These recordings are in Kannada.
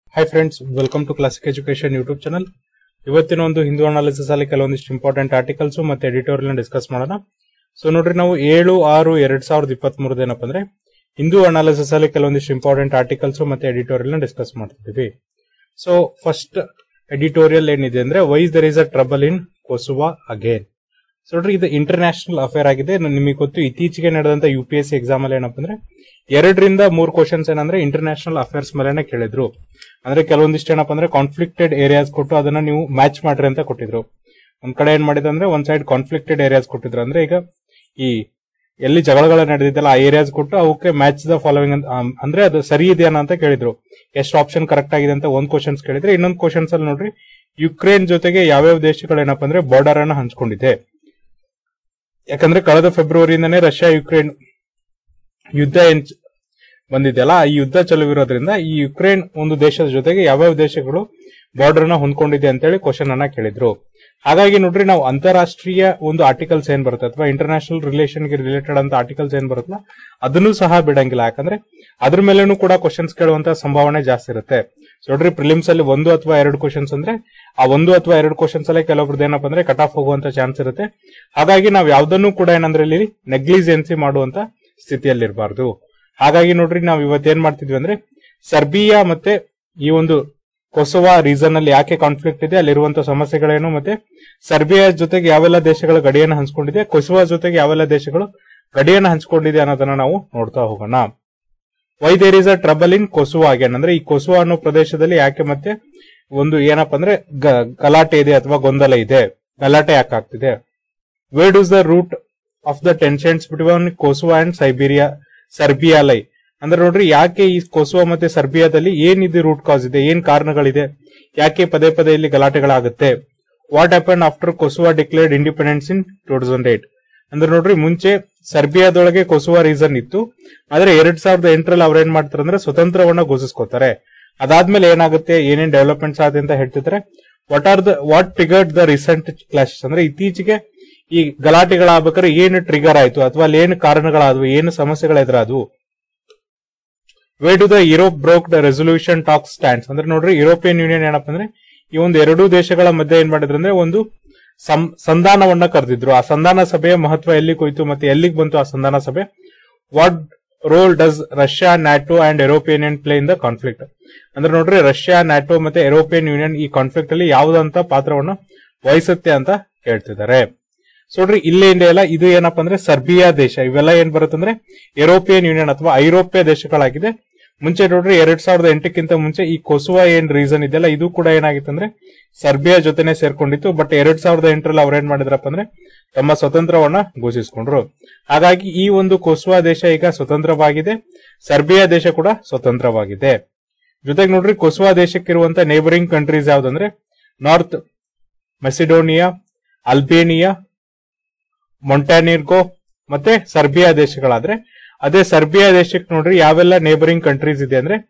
hi friends welcome to classic education YouTube channel ಇವತ್ತಿನ ಒಂದು ಹಿಂದೂ ಅನಾಲಿಸಿಸ್ ಅಲ್ಲಿ ಕೆಲವೊಂದಿಷ್ಟು ಇಂಪಾರ್ಟೆಂಟ್ ಆರ್ಟಿಕಲ್ಸ್ ಮತ್ತೆ ಎಡಿಟೋರಿಯಲ್ ಡಿಸ್ಕಸ್ ಮಾಡೋಣ ಸೊ ನೋಡ್ರಿ ನಾವು ಏಳು ಆರು ಎರಡ್ ಸಾವಿರದ ಇಪ್ಪತ್ತ್ ಮೂರದ ಏನಪ್ಪ ಅಂದ್ರೆ ಹಿಂದೂ ಅನಾಲಿಸಿಸ್ ಅಲ್ಲಿ ಕೆಲವೊಂದಿಷ್ಟು ಇಂಪಾರ್ಟೆಂಟ್ ಆರ್ಟಿಕಲ್ಸ್ ಮತ್ತೆ ಎಡಿಟೋರಿಯಲ್ ಡಿಸ್ಕಸ್ ಮಾಡ್ತಿದ್ದೀವಿ ಸೊ ಫಸ್ಟ್ ಎಡಿಟೋರಿಯಲ್ ಏನಿದೆ ಅಂದ್ರೆ why's there is a trouble in Kosovo again so ನೋಡ್ರಿ ಇದು ಇಂಟರ್ನ್ಯಾಷನಲ್ ಅಫೇರ್ ಆಗಿದೆ ನ- ನಿಮಗೆ ಗೊತ್ತು ಇತ್ತೀಚೆಗೆ ನಡೆದಂತ U P S C exam ಅಲ್ಲಿ ಏನಪ್ಪ ಅಂದ್ರೆ ಎರಡರಿಂದ ಮೂರು ಕ್ವಶನ್ಸ್ ಏನಂದ್ರೆ ಇಂಟರ್ನ್ಯಾಷನಲ್ ಅಫೇರ್ಸ್ ಮೇಲೆನೆ ಕೇಳಿದ್ರು ಅಂದ್ರೆ ಕೆಲವೊಂದಿಷ್ಟು ಏನಪ್ಪ ಅಂದ್ರೆ ಕಾನ್ಫ್ಲಿಕ್ಟೆಡ್ ಏರಿಯಾಸ್ ಕೊಟ್ಟು ಅದನ್ನ ನೀವು ಮ್ಯಾಚ್ ಮಾಡ್ರಿ ಅಂತ ಕೊಟ್ಟಿದ್ರು ಒಂದ್ ಕಡೆ ಏನ್ ಮಾಡಿದ್ರೆ ಅಂದ್ರೆ ಒಂದ್ ಸೈಡ್ ಕಾನ್ಫ್ಲಿಕ್ಟೆಡ್ ಏರಿಯಾಸ್ ಕೊಟ್ಟಿದ್ರು ಅಂದ್ರೆ ಈಗ ಈ ಎಲ್ಲಿ ಜಗಳಗಳು ನಡೆದಿದ್ದಲ್ಲ ಆ ಏರಿಯಾಸ್ ಕೊಟ್ಟು ಅವಕ್ಕೆ ಮ್ಯಾಚ್ ದ ಫಾಲೋವಿಂಗ್ ಅಂತ ಆಮ್, ಅಂದ್ರೆ ಅದು ಸರಿ ಇದೆಯಾ ಅಂತ ಕೇಳಿದ್ರು ಎಷ್ಟು ಆಪ್ಷನ್ ಕರೆಕ್ಟ್ ಆಗಿದೆ ಅಂತ ಒಂದ್ ಕ್ವಶನ್ಸ್ ಕೇಳಿದ್ರೆ ಇನ್ನೊಂದು ಕ್ವಶನ್ಸ್ ಅಲ್ಲಿ ನೋಡ್ರಿ ಯುಕ್ರೇನ್ ಜೊತೆಗೆ ಯಾವ್ಯಾವ ದೇಶಗಳು ಏನಪ್ಪ ಅಂದ್ರೆ ಬಾರ್ಡರ್ ಅನ್ನ ಹಂಚ್ಕೊಂಡಿದೆ ಯಾಕಂದ್ರೆ ಕಳೆದ ಫೆಬ್ರವರಿಯಿಂದನೇ ರಷ್ಯಾ ಯುಕ್ರೇನ್ ಯುದ್ಧ ಏನ್ ಚ- ಬಂದಿದೆಯಲ್ಲ ಈ ಯುದ್ಧ ಚಲುವಿರೋದ್ರಿಂದ ಈ ಯುಕ್ರೇನ್ ಒಂದು ದೇಶದ ಜೊತೆಗೆ ಯಾವ್ಯಾವ ದೇಶಗಳು ಬಾರ್ಡರ್ ನ ಹೊಂದ್ಕೊಂಡಿದೆ ಅಂತೇಳಿ ಕ್ವಶನ್ ಅನ್ನ ಕೇಳಿದ್ರು ಹಾಗಾಗಿ ನೋಡ್ರಿ ನಾವು ಅಂತಾರಾಷ್ಟ್ರೀಯ ಒಂದು ಆರ್ಟಿಕಲ್ಸ್ ಏನ್ ಬರುತ್ತೆ ಅಥವಾ ಇಂಟರ್ನ್ಯಾಷನಲ್ ರಿಲೇಷನ್ ಗೆ ರಿಲೇಟೆಡ್ ಅಂತ ಆರ್ಟಿಕಲ್ಸ್ ಏನ್ ಬರುತ್ತಲ್ಲ ಅದನ್ನು ಸಹ ಬಿಡಂಗಿಲ್ಲ ಯಾಕಂದ್ರೆ ಅದ್ರ ಮೇಲೇನು ಕೂಡ ಕ್ವಶನ್ಸ್ ಕೇಳುವಂತ ಸಂಭಾವನೆ ಜಾಸ್ತಿ ಇರುತ್ತೆ So ನೋಡ್ರಿ ಪ್ರಿಲಿಮ್ಸ್ ಅಲ್ಲಿ ಒಂದು ಅಥವಾ ಎರಡು ಕ್ವಶನ್ಸ್ ಅಂದ್ರೆ ಆ ಒಂದು ಅಥವಾ ಎರಡು ಕ್ವಶನ್ಸ್ ಅಲ್ಲೇ ಕೆಲವೊಬ್ರದ್ದು ಏನಪ್ಪ ಅಂದ್ರೆ ಕಟ್ ಆಫ್ ಹೋಗುವಂತ ಚಾನ್ಸ್ ಇರುತ್ತೆ ಹಾಗಾಗಿ ನಾವು ಯಾವ್ದನ್ನು ಕೂಡ ಏನಂದ್ರೆ ಇಲ್ಲಿ ನೆಗ್ಲಿಜೆನ್ಸಿ ಮಾಡುವಂತ ಸ್ಥಿತಿಯಲ್ಲಿರಬಾರ್ದು ಹಾಗಾಗಿ ನೋಡ್ರಿ ನಾವು ಇವತ್ತೇನ್ ಮಾಡ್ತಿದ್ವಿ ಅಂದ್ರೆ ಸರ್ಬಿಯಾ ಮತ್ತೆ ಈ ಒಂದು ಕೊಸೋವಾ ರೀಸನ್ ಅಲ್ಲಿ ಯಾಕೆ ಕಾನ್ಫ್ಲಿಕ್ಟ್ ಇದೆ ಅಲ್ಲಿರುವಂತ ಸಮಸ್ಯೆಗಳೇನು ಮತ್ತೆ ಸರ್ಬಿಯಾ ಜೊತೆಗೆ ಯಾವೆಲ್ಲ ದೇಶಗಳು ಗಡಿಯನ್ನು ಹಂಚ್ಕೊಂಡಿದೆ ಕೊಸೋವಾ ಜೊತೆಗೆ ಯಾವೆಲ್ಲ ದೇಶಗಳು ಗಡಿಯನ್ನು ಹಂಚ್ಕೊಂಡಿದೆ ಅನ್ನೋದನ್ನ ನಾವು ನೋಡ್ತಾ ಹೋಗೋಣ why there is a trouble in Kosovo again ಅಂದ್ರೆ ಈ ಕೊಸುವಾ ಅನ್ನೋ ಪ್ರದೇಶದಲ್ಲಿ ಯಾಕೆ ಮತ್ತೆ ಒಂದು ಏನಪ್ಪಾ ಅಂದ್ರೆ ಗ- ಗಲಾಟೆ ಇದೆ ಅಥವಾ ಗೊಂದಲ ಇದೆ ಗಲಾಟೆ ಯಾಕೆ ಆಗ್ತಿದೆ where does the root of the tensions between Kosovo and Siberia Serbia lie ಅಂದ್ರೆ ನೋಡ್ರಿ ಯಾಕೆ ಈ ಕೊಸುವಾ ಮತ್ತೆ ಸರ್ಬಿಯಾದಲ್ಲಿ ಏನಿದೆ ರೂಟ್ ಕಾಸ್ ಇದೆ ಏನ್ ಕಾರಣಗಳಿದೆ ಯಾಕೆ ಪದೇ ಪದೇ ಇಲ್ಲಿ ಗಲಾಟೆಗಳಾಗುತ್ತೆ what happen after Kosovo declared independence in two thousand eight ಅಂದ್ರೆ ನೋಡ್ರಿ ಮುಂಚೆ ಸರ್ಬಿಯಾದೊಳಗೆ ಕೊಸುವಾ ರೀಸನ್ ಇತ್ತು ಆದ್ರೆ ಎರಡ್ ಸಾವಿರದ ಎಂಟರಲ್ಲಿ ಅವ್ರು ಏನ್ ಮಾಡ್ತಾರೆ ಅಂದ್ರೆ ಸ್ವತಂತ್ರವನ್ನ ಘೋಷಿಸ್ಕೋತಾರೆ ಅದಾದ್ಮೇಲೆ ಏನಾಗುತ್ತೆ ಏನೇನ್ ಡೆವಲಪ್ಮೆಂಟ್ಸ್ ಆಗುತ್ತೆ ಅಂತ ಹೇಳ್ತಿದ್ರೆ what are the what triggered the recent clashes ಅಂದ್ರೆ ಇತ್ತೀಚೆಗೆ ಈ ಗಲಾಟೆಗಳಾಗ್ಬೇಕಾದ್ರೆ ಏನು ಟ್ರಿಗರ್ ಆಯ್ತು ಅಥವಾ ಅಲ್ಲಿ ಏನು ಕಾರಣಗಳಾದವು ಏನು ಸಮಸ್ಯೆಗಳು ಎದುರಾದವು way to the Europe broke the resolution talk stands ಅಂದ್ರೆ ನೋಡ್ರಿ ಯುರೋಪಿಯನ್ ಯೂನಿಯನ್ ಏನಪ್ಪ ಅಂದ್ರೆ ಈ ಒಂದು ಎರಡೂ ದೇಶಗಳ ಮಧ್ಯೆ ಏನ್ ಮಾಡಿದ್ರು ಅಂದ್ರೆ ಒಂದು ಸಂ- ಸಂಧಾನವನ್ನ ಕರೆದಿದ್ರು ಆ ಸಂಧಾನ ಸಭೆಯ ಮಹತ್ವ ಎಲ್ಲಿ ಹೋಯ್ತು ಮತ್ತೆ ಎಲ್ಲಿಗೆ ಬಂತು ಆ ಸಂಧಾನ ಸಭೆ what role does Russia NATO and European Union play in the conflict ಅಂದ್ರೆ ನೋಡ್ರಿ ರಷ್ಯಾ ನ್ಯಾಟೋ ಮತ್ತೆ ಯುರೋಪಿಯನ್ ಯೂನಿಯನ್ ಈ ಕಾನ್ಫ್ಲಿಕ್ಟ್ ಅಲ್ಲಿ ಯಾವುದಂತ ಪಾತ್ರವನ್ನ ವಹಿಸುತ್ತೆ ಅಂತ ಹೇಳ್ತಿದ್ದಾರೆ ಸೊ ನೋಡ್ರಿ ಇಲ್ಲೇ ಇಂಡಿಯಲ್ಲ ಇದು ಏನಪ್ಪಾ ಅಂದ್ರೆ ಸರ್ಬಿಯಾ ದೇಶ ಇವೆಲ್ಲ ಏನ್ ಬರುತ್ತೆ ಅಂದ್ರೆ ಯುರೋಪಿಯನ್ ಯೂನಿಯನ್ ಅಥವಾ ಐರೋಪ್ಯ ದೇಶಗಳಾಗಿದೆ ಮುಂಚೆ ನೋಡ್ರಿ ಎರಡ್ ಸಾವಿರದ ಎಂಟಕ್ಕಿಂತ ಮುಂಚೆ ಈ ಕೊಸುವಾ ಏನ್ ರೀಸನ್ ಇದೆಯಲ್ಲ ಇದು ಕೂಡ ಏನಾಗಿತ್ತು ಅಂದ್ರೆ ಸರ್ಬಿಯಾ ಜೊತೆನೆ ಸೇರ್ಕೊಂಡಿತ್ತು ಬಟ್ ಎರಡ್ ಸಾವಿರದ ಎಂಟರಲ್ಲಿ ಅವ್ರು ಏನ್ ಮಾಡಿದ್ರಪ್ಪ ಅಂದ್ರೆ ತಮ್ಮ ಸ್ವತಂತ್ರವನ್ನ ಘೋಷಿಸಿಕೊಂಡ್ರು ಹಾಗಾಗಿ ಈ ಒಂದು ಕೊಸುವಾ ದೇಶ ಈಗ ಸ್ವತಂತ್ರವಾಗಿದೆ ಸರ್ಬಿಯಾ ದೇಶ ಕೂಡ ಸ್ವತಂತ್ರವಾಗಿದೆ ಜೊತೆಗೆ ನೋಡ್ರಿ ಕೊಸುವಾ ದೇಶಕ್ಕಿರುವಂತ ನೇಬರಿಂಗ್ ಕಂಟ್ರೀಸ್ ಯಾವ್ದಂದ್ರೆ ನಾರ್ತ್ ಮೆಸಿಡೋನಿಯಾ ಅಲ್ಬೇನಿಯಾ ಮೊಂಟಾನಿರ್ಗೋ ಮತ್ತೆ ಸರ್ಬಿಯಾ ದೇಶಗಳಾದ್ರೆ ಅದೇ ಸರ್ಬಿಯಾ ದೇಶಕ್ಕೆ ನೋಡ್ರಿ ಯಾವೆಲ್ಲ ನೇಬರಿಂಗ್ ಕಂಟ್ರೀಸ್ ಇದೆ ಅಂದ್ರೆ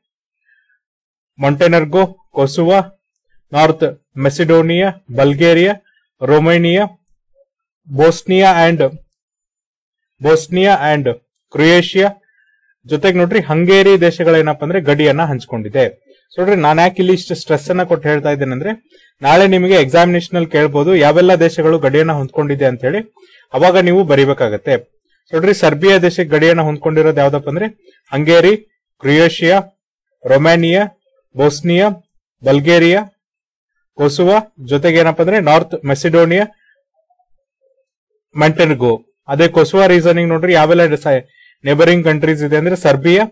Montenegro Kosovo North Macedonia Bulgaria Romania Bosnia and Bosnia and Croatia ಜೊತೆಗೆ ನೋಡ್ರಿ ಹಂಗೇರಿ ದೇಶಗಳೇನಪ್ಪ ಅಂದ್ರೆ ಗಡಿಯನ್ನ ಹಂಚ್ಕೊಂಡಿದೆ ಸೊ ನೋಡ್ರಿ ನಾನು ಯಾಕೆ ಇಲ್ಲಿ ಇಷ್ಟು ಸ್ಟ್ರೆಸ್ ಅನ್ನ ಕೊಟ್ಟು ಹೇಳ್ತಾ ಇದ್ದೇನೆ ಅಂದ್ರೆ ನಾಳೆ ನಿಮಗೆ ಎಕ್ಸಾಮಿನೇಷನ್ ಅಲ್ಲಿ ಕೇಳ್ಬೋದು ಯಾವೆಲ್ಲ ದೇಶಗಳು ಗಡಿಯನ್ನ ಹೊಂದ್ಕೊಂಡಿದೆ ಅಂತ ಹೇಳಿ ಅವಾಗ ನೀವು ಬರಿಬೇಕಾಗತ್ತೆ ಸೊ ನೋಡ್ರಿ ಸರ್ಬಿಯಾ ದೇಶಕ್ಕೆ ಗಡಿಯನ್ನ ಹೊಂದ್ಕೊಂಡಿರೋದು ಯಾವ್ದಪ್ಪ ಅಂದ್ರೆ Hungary Croatia Romania Bosnia Bulgaria Kosovo ಜೊತೆಗೆ ಏನಪ್ಪ ಅಂದ್ರೆ ನಾರ್ತ್ ಮೆಸಿಡೋನಿಯಾ ಮೆಂಟೆನ್ಗೋ ಅದೇ ಕೊಸುವಾ ರೀಸನಿಂಗ್ ನೋಡ್ರಿ ಯಾವೆಲ್ಲ ನೇಬರಿಂಗ್ ಕಂಟ್ರೀಸ್ ಇದೆ ಅಂದ್ರೆ Serbia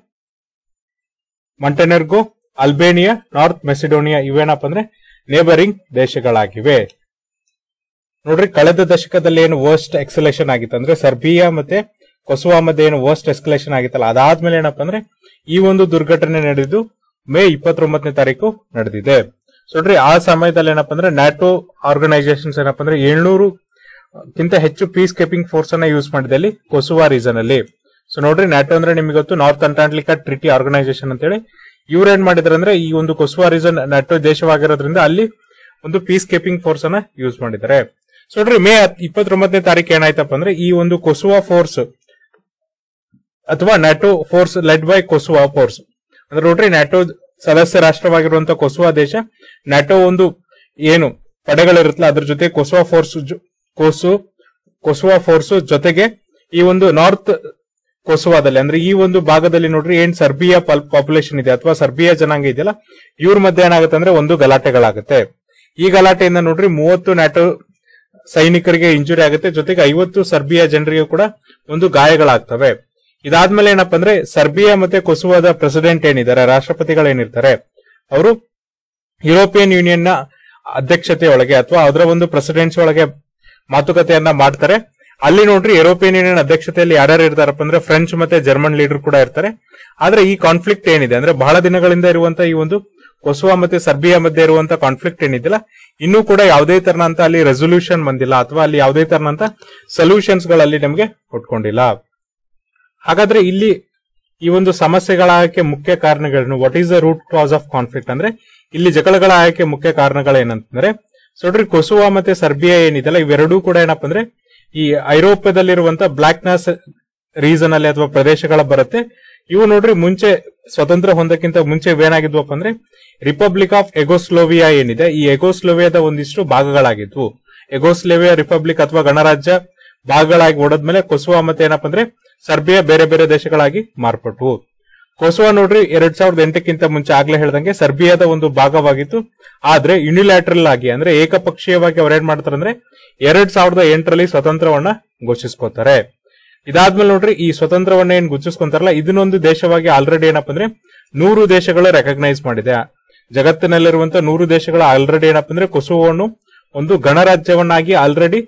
Montenegro Albania North Macedonia ಇವೇನಪ್ಪ ಅಂದ್ರೆ ನೇಬರಿಂಗ್ ದೇಶಗಳಾಗಿವೆ ನೋಡ್ರಿ ಕಳೆದ ದಶಕದಲ್ಲಿ ಏನು ವರ್ಸ್ಟ್ ಎಕ್ಸಲೇಷನ್ ಆಗಿತ್ತು ಅಂದ್ರೆ ಸರ್ಬಿಯಾ ಮತ್ತೆ ಕೊಸುವಾ ಮಧ್ಯೆ ಏನು ವರ್ಸ್ಟ್ ಎಸ್ಕಲೇಷನ್ ಆಗಿತ್ತಲ್ಲ ಅದಾದ್ಮೇಲೆ ಏನಪ್ಪ ಅಂದ್ರೆ ಈ ಒಂದು ದುರ್ಘಟನೆ ನಡೆದಿದ್ದು ಮೇ ಇಪ್ಪತ್ತೊಂಬತ್ತನೇ ತಾರೀಕು ನಡೆದಿದೆ ಸೊ ನೋಡ್ರಿ ಆ ಸಮಯದಲ್ಲಿ ಏನಪ್ಪ ಅಂದ್ರೆ ನ್ಯಾಟೋ ಆರ್ಗನೈಸೇಷನ್ಸ್ ಏನಪ್ಪ ಅಂದ್ರೆ ಏಳ್ನೂರು ಕಿಂತ ಹೆಚ್ಚು ಪೀಸ್ ಕೀಪಿಂಗ್ ಫೋರ್ಸ್ ಅನ್ನ ಯೂಸ್ ಮಾಡಿದೆ ಅಲ್ಲಿ ಕೊಸುವಾ ರೀಸನ್ ಅಲ್ಲಿ ಸೊ ನೋಡ್ರಿ ನ್ಯಾಟೋ ಅಂದ್ರೆ ನಿಮಗೆ ಗೊತ್ತು ನಾರ್ತ್ ಅಂಟಾಂಟಿಕಾ ಟ್ರಿಟಿ ಆರ್ಗನೈಸೇಷನ್ ಅಂತೇಳಿ ಇವ್ರು ಏನ್ ಮಾಡಿದಾರೆ ಅಂದ್ರೆ ಈ ಒಂದು ಕೊಸುವಾ ರೀಸನ್ ನ್ಯಾಟೋ ದೇಶವಾಗಿರೋದ್ರಿಂದ ಅಲ್ಲಿ ಒಂದು ಪೀಸ್ ಕೀಪಿಂಗ್ ಫೋರ್ಸ್ ಅನ್ನ ಯೂಸ್ ಮಾಡಿದ್ದಾರೆ ಸೊ ನೋಡ್ರಿ ಮೇ ಇಪ್ಪತ್ತೊಂಬತ್ತನೇ ತಾರೀಕು ಏನಾಯ್ತಪ್ಪ ಅಂದ್ರೆ ಈ ಒಂದು ಕೊಸುವಾ ಫೋರ್ಸ್ ಅಥವಾ NATO force led by Kosovo force ಅಂದ್ರೆ ನೋಡ್ರಿ ನ್ಯಾಟೋ ಸದಸ್ಯ ರಾಷ್ಟ್ರವಾಗಿರುವಂತಹ ಕೊಸುವಾ ದೇಶ ನ್ಯಾಟೋ ಒಂದು ಏನು ಪಡೆಗಳಿರುತ್ತಲ್ಲ ಅದ್ರ ಜೊತೆ ಕೊಸುವಾ ಫೋರ್ಸ್ ಕೋಸು ಕೊಸುವಾ ಫೋರ್ಸ್ ಜೊತೆಗೆ ಈ ಒಂದು ನಾರ್ತ್ ಕೊಸುವಾದಲ್ಲಿ ಅಂದ್ರೆ ಈ ಒಂದು ಭಾಗದಲ್ಲಿ ನೋಡ್ರಿ ಏನ್ ಸರ್ಬಿಯಾ ಪಾಪ್ಯುಲೇಷನ್ ಇದೆ ಅಥವಾ ಸರ್ಬಿಯಾ ಜನಾಂಗ ಇದೆಯಲ್ಲ ಇವ್ರ ಮಧ್ಯೆ ಏನಾಗುತ್ತೆ ಅಂದ್ರೆ ಒಂದು ಗಲಾಟೆಗಳಾಗುತ್ತೆ ಈ ಗಲಾಟೆಯಿಂದ ನೋಡ್ರಿ ಮೂವತ್ತು ನ್ಯಾಟೋ ಸೈನಿಕರಿಗೆ ಇಂಜುರಿ ಆಗುತ್ತೆ ಜೊತೆಗೆ ಐವತ್ತು ಸರ್ಬಿಯಾ ಜನರಿಗೆ ಕೂಡ ಒಂದು ಗಾಯಗಳಾಗ್ತವೆ ಇದಾದ್ಮೇಲೆ ಏನಪ್ಪಾ ಅಂದ್ರೆ ಸರ್ಬಿಯಾ ಮತ್ತೆ ಕೊಸುವಾದ ಪ್ರೆಸಿಡೆಂಟ್ ಏನಿದ್ದಾರೆ ರಾಷ್ಟ್ರಪತಿಗಳೇನಿರ್ತಾರೆ ಅವರು ಯುರೋಪಿಯನ್ ಯೂನಿಯನ್ ನ ಅಧ್ಯಕ್ಷತೆ ಒಳಗೆ ಅಥವಾ ಅದರ ಒಂದು ಪ್ರೆಸಿಡೆನ್ಸಿ ಒಳಗೆ ಮಾತುಕತೆಯನ್ನ ಮಾಡ್ತಾರೆ ಅಲ್ಲಿ ನೋಡ್ರಿ ಯುರೋಪಿಯನ್ ಯೂನಿಯನ್ ಅಧ್ಯಕ್ಷತೆಯಲ್ಲಿ ಯಾರ್ಯಾರು ಇರ್ತಾರಪ್ಪ ಅಂದ್ರೆ ಫ್ರೆಂಚ್ ಮತ್ತೆ ಜರ್ಮನ್ ಲೀಡರ್ ಕೂಡ ಇರ್ತಾರೆ ಆದ್ರೆ ಈ ಕಾನ್ಫ್ಲಿಕ್ಟ್ ಏನಿದೆ ಅಂದ್ರೆ ಬಹಳ ದಿನಗಳಿಂದ ಇರುವಂತ ಈ ಒಂದು ಕೊಸುವಾ ಮತ್ತೆ ಸರ್ಬಿಯಾ ಮಧ್ಯೆ ಇರುವಂತ ಕಾನ್ಫ್ಲಿಕ್ಟ್ ಏನಿದೆಯಲ್ಲ ಇನ್ನೂ ಕೂಡ ಯಾವುದೇ ತರನಂತ ಅಲ್ಲಿ ರೆಸೊಲ್ಯೂಷನ್ ಬಂದಿಲ್ಲ ಅಥವಾ ಅಲ್ಲಿ ಯಾವುದೇ ತರನಂತ ಸೊಲ್ಯೂಷನ್ಸ್ ಗಳಲ್ಲಿ ನಮಗೆ ಕೊಟ್ಕೊಂಡಿಲ್ಲ ಹಾಗಾದ್ರೆ ಇಲ್ಲಿ ಈ ಒಂದು ಸಮಸ್ಯೆಗಳ ಆಯ್ಕೆ ಮುಖ್ಯ ಕಾರಣಗಳನ್ನು what is the root cause of conflict ಅಂದ್ರೆ ಇಲ್ಲಿ ಜಗಳಗಳ ಆಯ್ಕೆ ಮುಖ್ಯ ಕಾರಣಗಳೇನಂತಂದ್ರೆ ಸೊ ನೋಡ್ರಿ ಕೊಸುವಾ ಮತ್ತೆ ಸರ್ಬಿಯಾ ಏನಿದೆಲ್ಲ ಇವೆರಡೂ ಕೂಡ ಏನಪ್ಪಾ ಅಂದ್ರೆ ಈ ಐರೋಪ್ಯದಲ್ಲಿರುವಂತ ಬ್ಲಾಕ್ನೆಸ್ ರೀಸನ್ ಅಲ್ಲಿ ಅಥವಾ ಪ್ರದೇಶಗಳ ಬರುತ್ತೆ ಇವು ನೋಡ್ರಿ ಮುಂಚೆ ಸ್ವತಂತ್ರ ಹೊಂದಕ್ಕಿಂತ ಮುಂಚೆ ಏನಾಗಿದ್ವಪ್ಪ ಅಂದ್ರೆ ರಿಪಬ್ಲಿಕ್ ಆಫ್ ಎಗೋಸ್ಲೋವಿಯಾ ಏನಿದೆ ಈ ಎಗೋಸ್ಲೋವಿಯಾದ ಒಂದಿಷ್ಟು ಭಾಗಗಳಾಗಿದ್ವು ಎಗೋಸ್ಲೋವಿಯಾ ರಿಪಬ್ಲಿಕ್ ಅಥವಾ ಗಣರಾಜ್ಯ ಭಾಗಗಳಾಗಿ ಓಡದ್ಮೇಲೆ ಕೊಸುವಾ ಮತ್ತೆ ಏನಪ್ಪಾ ಅಂದ್ರೆ ಸರ್ಬಿಯಾ ಬೇರೆ ಬೇರೆ ದೇಶಗಳಾಗಿ ಮಾರ್ಪಟ್ವು ಕೊಸುವಾ ನೋಡ್ರಿ ಎರಡ್ ಸಾವಿರದ ಎಂಟಕ್ಕಿಂತ ಮುಂಚೆ ಆಗ್ಲೇ ಹೇಳ್ದಂಗೆ ಸರ್ಬಿಯಾದ ಒಂದು ಭಾಗವಾಗಿತ್ತು ಆದ್ರೆ ಯುನಿಲ್ಯಾಟ್ರಲ್ ಆಗಿ ಅಂದ್ರೆ ಏಕಪಕ್ಷೀಯವಾಗಿ ಅವ್ರೇನ್ ಮಾಡ್ತಾರೆ ಅಂದ್ರೆ ಎರಡ್ ಸಾವಿರದ ಎಂಟರಲ್ಲಿ ಸ್ವತಂತ್ರವನ್ನ ಘೋಷಿಸ್ಕೋತಾರೆ ಇದಾದ್ಮೇಲೆ ನೋಡ್ರಿ ಈ ಸ್ವತಂತ್ರವನ್ನ ಏನ್ ಘೋಷಿಸ್ಕೊಂತಾರಲ್ಲ ಇದನ್ನೊಂದು ದೇಶವಾಗಿ ಆಲ್ರೆಡಿ ಏನಪ್ಪ ಅಂದ್ರೆ ನೂರು ದೇಶಗಳು ರೆಕಗ್ನೈಸ್ ಮಾಡಿದೆ ಜಗತ್ತಿನಲ್ಲಿರುವಂತ ನೂರು ದೇಶಗಳು ಆಲ್ರೆಡಿ ಏನಪ್ಪ ಅಂದ್ರೆ ಕೊಸುವವನ್ನು ಒಂದು ಗಣರಾಜ್ಯವನ್ನಾಗಿ ಆಲ್ರೆಡಿ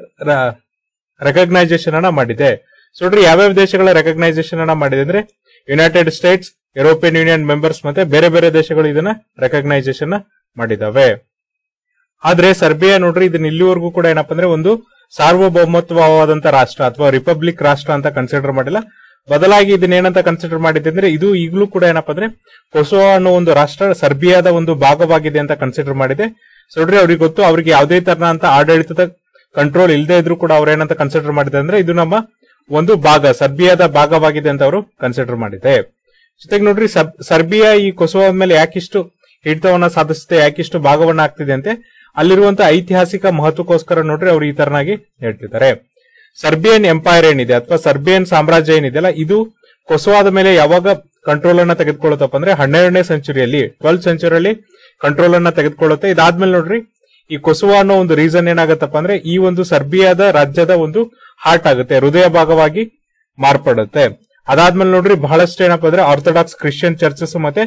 ರೆಕಗ್ನೈಸೇಷನ್ ಅನ್ನ ಮಾಡಿದೆ ಸೊ ನೋಡ್ರಿ ಯಾವ್ಯಾವ ದೇಶಗಳ ರೆಕಗ್ನೈಸೇಷನ್ ಅನ್ನ ಮಾಡಿದೆ ಅಂದ್ರೆ United States European Union members ಮತ್ತೆ ಬೇರೆ ಬೇರೆ ದೇಶಗಳು ಇದನ್ನ ರೆಕಗ್ನೈಸೇಷನ್ ಮಾಡಿದಾವೆ ಆದ್ರೆ ಸರ್ಬಿಯಾ ನೋಡ್ರಿ ಇದನ್ನ ಇಲ್ಲಿವರೆಗೂ ಕೂಡ ಏನಪ್ಪಾ ಅಂದ್ರೆ ಒಂದು ಸಾರ್ವಭೌಮತ್ವವಾದಂತ ರಾಷ್ಟ್ರ ಅಥವಾ ರಿಪಬ್ಲಿಕ್ ರಾಷ್ಟ್ರ ಅಂತ ಕನ್ಸಿಡರ್ ಮಾಡಿಲ್ಲ ಬದಲಾಗಿ ಇದನ್ನ ಏನಂತ ಕನ್ಸಿಡರ್ ಮಾಡಿದೆ ಅಂದ್ರೆ ಇದು ಈಗಲೂ ಕೂಡ ಏನಪ್ಪಾ ಅಂದ್ರೆ ಕೊಸೋವಾ ಅನ್ನೋ ಒಂದು ರಾಷ್ಟ್ರ ಸರ್ಬಿಯಾದ ಒಂದು ಭಾಗವಾಗಿದೆ ಅಂತ ಕನ್ಸಿಡರ್ ಮಾಡಿದೆ ಸೊ ನೋಡ್ರಿ ಅವ್ರಿಗೆ ಗೊತ್ತು ಅವ್ರಿಗೆ ಯಾವುದೇ ತರನ ಆಡಳಿತದ ಕಂಟ್ರೋಲ್ ಇಲ್ಲದೆ ಇದ್ರೂ ಕೂಡ ಅವ್ರು ಏನಂತ ಕನ್ಸಿಡರ್ ಮಾಡಿದೆ ಅಂದ್ರೆ ಇದು ನಮ್ಮ ಒಂದು ಭಾಗ ಸರ್ಬಿಯಾದ ಭಾಗವಾಗಿದೆ ಅಂತ ಅವರು ಕನ್ಸಿಡರ್ ಮಾಡಿದೆ ಜೊತೆಗೆ ನೋಡ್ರಿ ಸರ್ಬಿಯಾ ಈ ಕೊಸೋವಾ ಮೇಲೆ ಯಾಕಿಷ್ಟು ಹಿಡಿತವನ್ನ ಸಾಧಿಸುತ್ತೆ ಯಾಕಿಷ್ಟು ಭಾಗವನ್ನ ಆಗ್ತಿದೆ ಅಂತೆ ಅಲ್ಲಿರುವಂತ ಐತಿಹಾಸಿಕ ಮಹತ್ವಕ್ಕೋಸ್ಕರ ನೋಡ್ರಿ ಅವ್ರು ಈ ತರನಾಗಿ ಹೇಳ್ತಿದ್ದಾರೆ ಸರ್ಬಿಯನ್ ಎಂಪೈರ್ ಏನಿದೆ ಅಥವಾ ಸರ್ಬಿಯನ್ ಸಾಮ್ರಾಜ್ಯ ಏನಿದೆಯಲ್ಲ ಇದು ಕೊಸೋವಾದ ಮೇಲೆ ಯಾವಾಗ ಕಂಟ್ರೋಲ್ ಅನ್ನ ತೆಗೆದುಕೊಳ್ಳುತ್ತಪ್ಪ ಅಂದ್ರೆ ಹನ್ನೆರಡನೇ ಸೆಂಚುರಿಯಲ್ಲಿ ಟ್ವೆಲ್ತ್ ಸೆಂಚುರಿಯಲ್ಲಿ ಕಂಟ್ರೋಲ್ ಅನ್ನ ತೆಗೆದುಕೊಳ್ಳುತ್ತೆ ಇದಾದ್ಮೇಲೆ ನೋಡ್ರಿ ಈ ಕೊಸುವಾ ಅನ್ನೋ ಒಂದು ರೀಸನ್ ಏನಾಗತ್ತಪ್ಪ ಅಂದ್ರೆ ಈ ಒಂದು ಸರ್ಬಿಯಾದ ರಾಜ್ಯದ ಒಂದು ಹಾರ್ಟ್ ಆಗುತ್ತೆ ಹೃದಯ ಭಾಗವಾಗಿ ಮಾರ್ಪಡುತ್ತೆ ಅದಾದ್ಮೇಲೆ ನೋಡ್ರಿ ಬಹಳಷ್ಟು ಏನಪ್ಪಾ ಅಂದ್ರೆ ಆರ್ಥೋಡಾಕ್ಸ್ ಕ್ರಿಶ್ಚಿಯನ್ ಚರ್ಚಸ್ ಮತ್ತೆ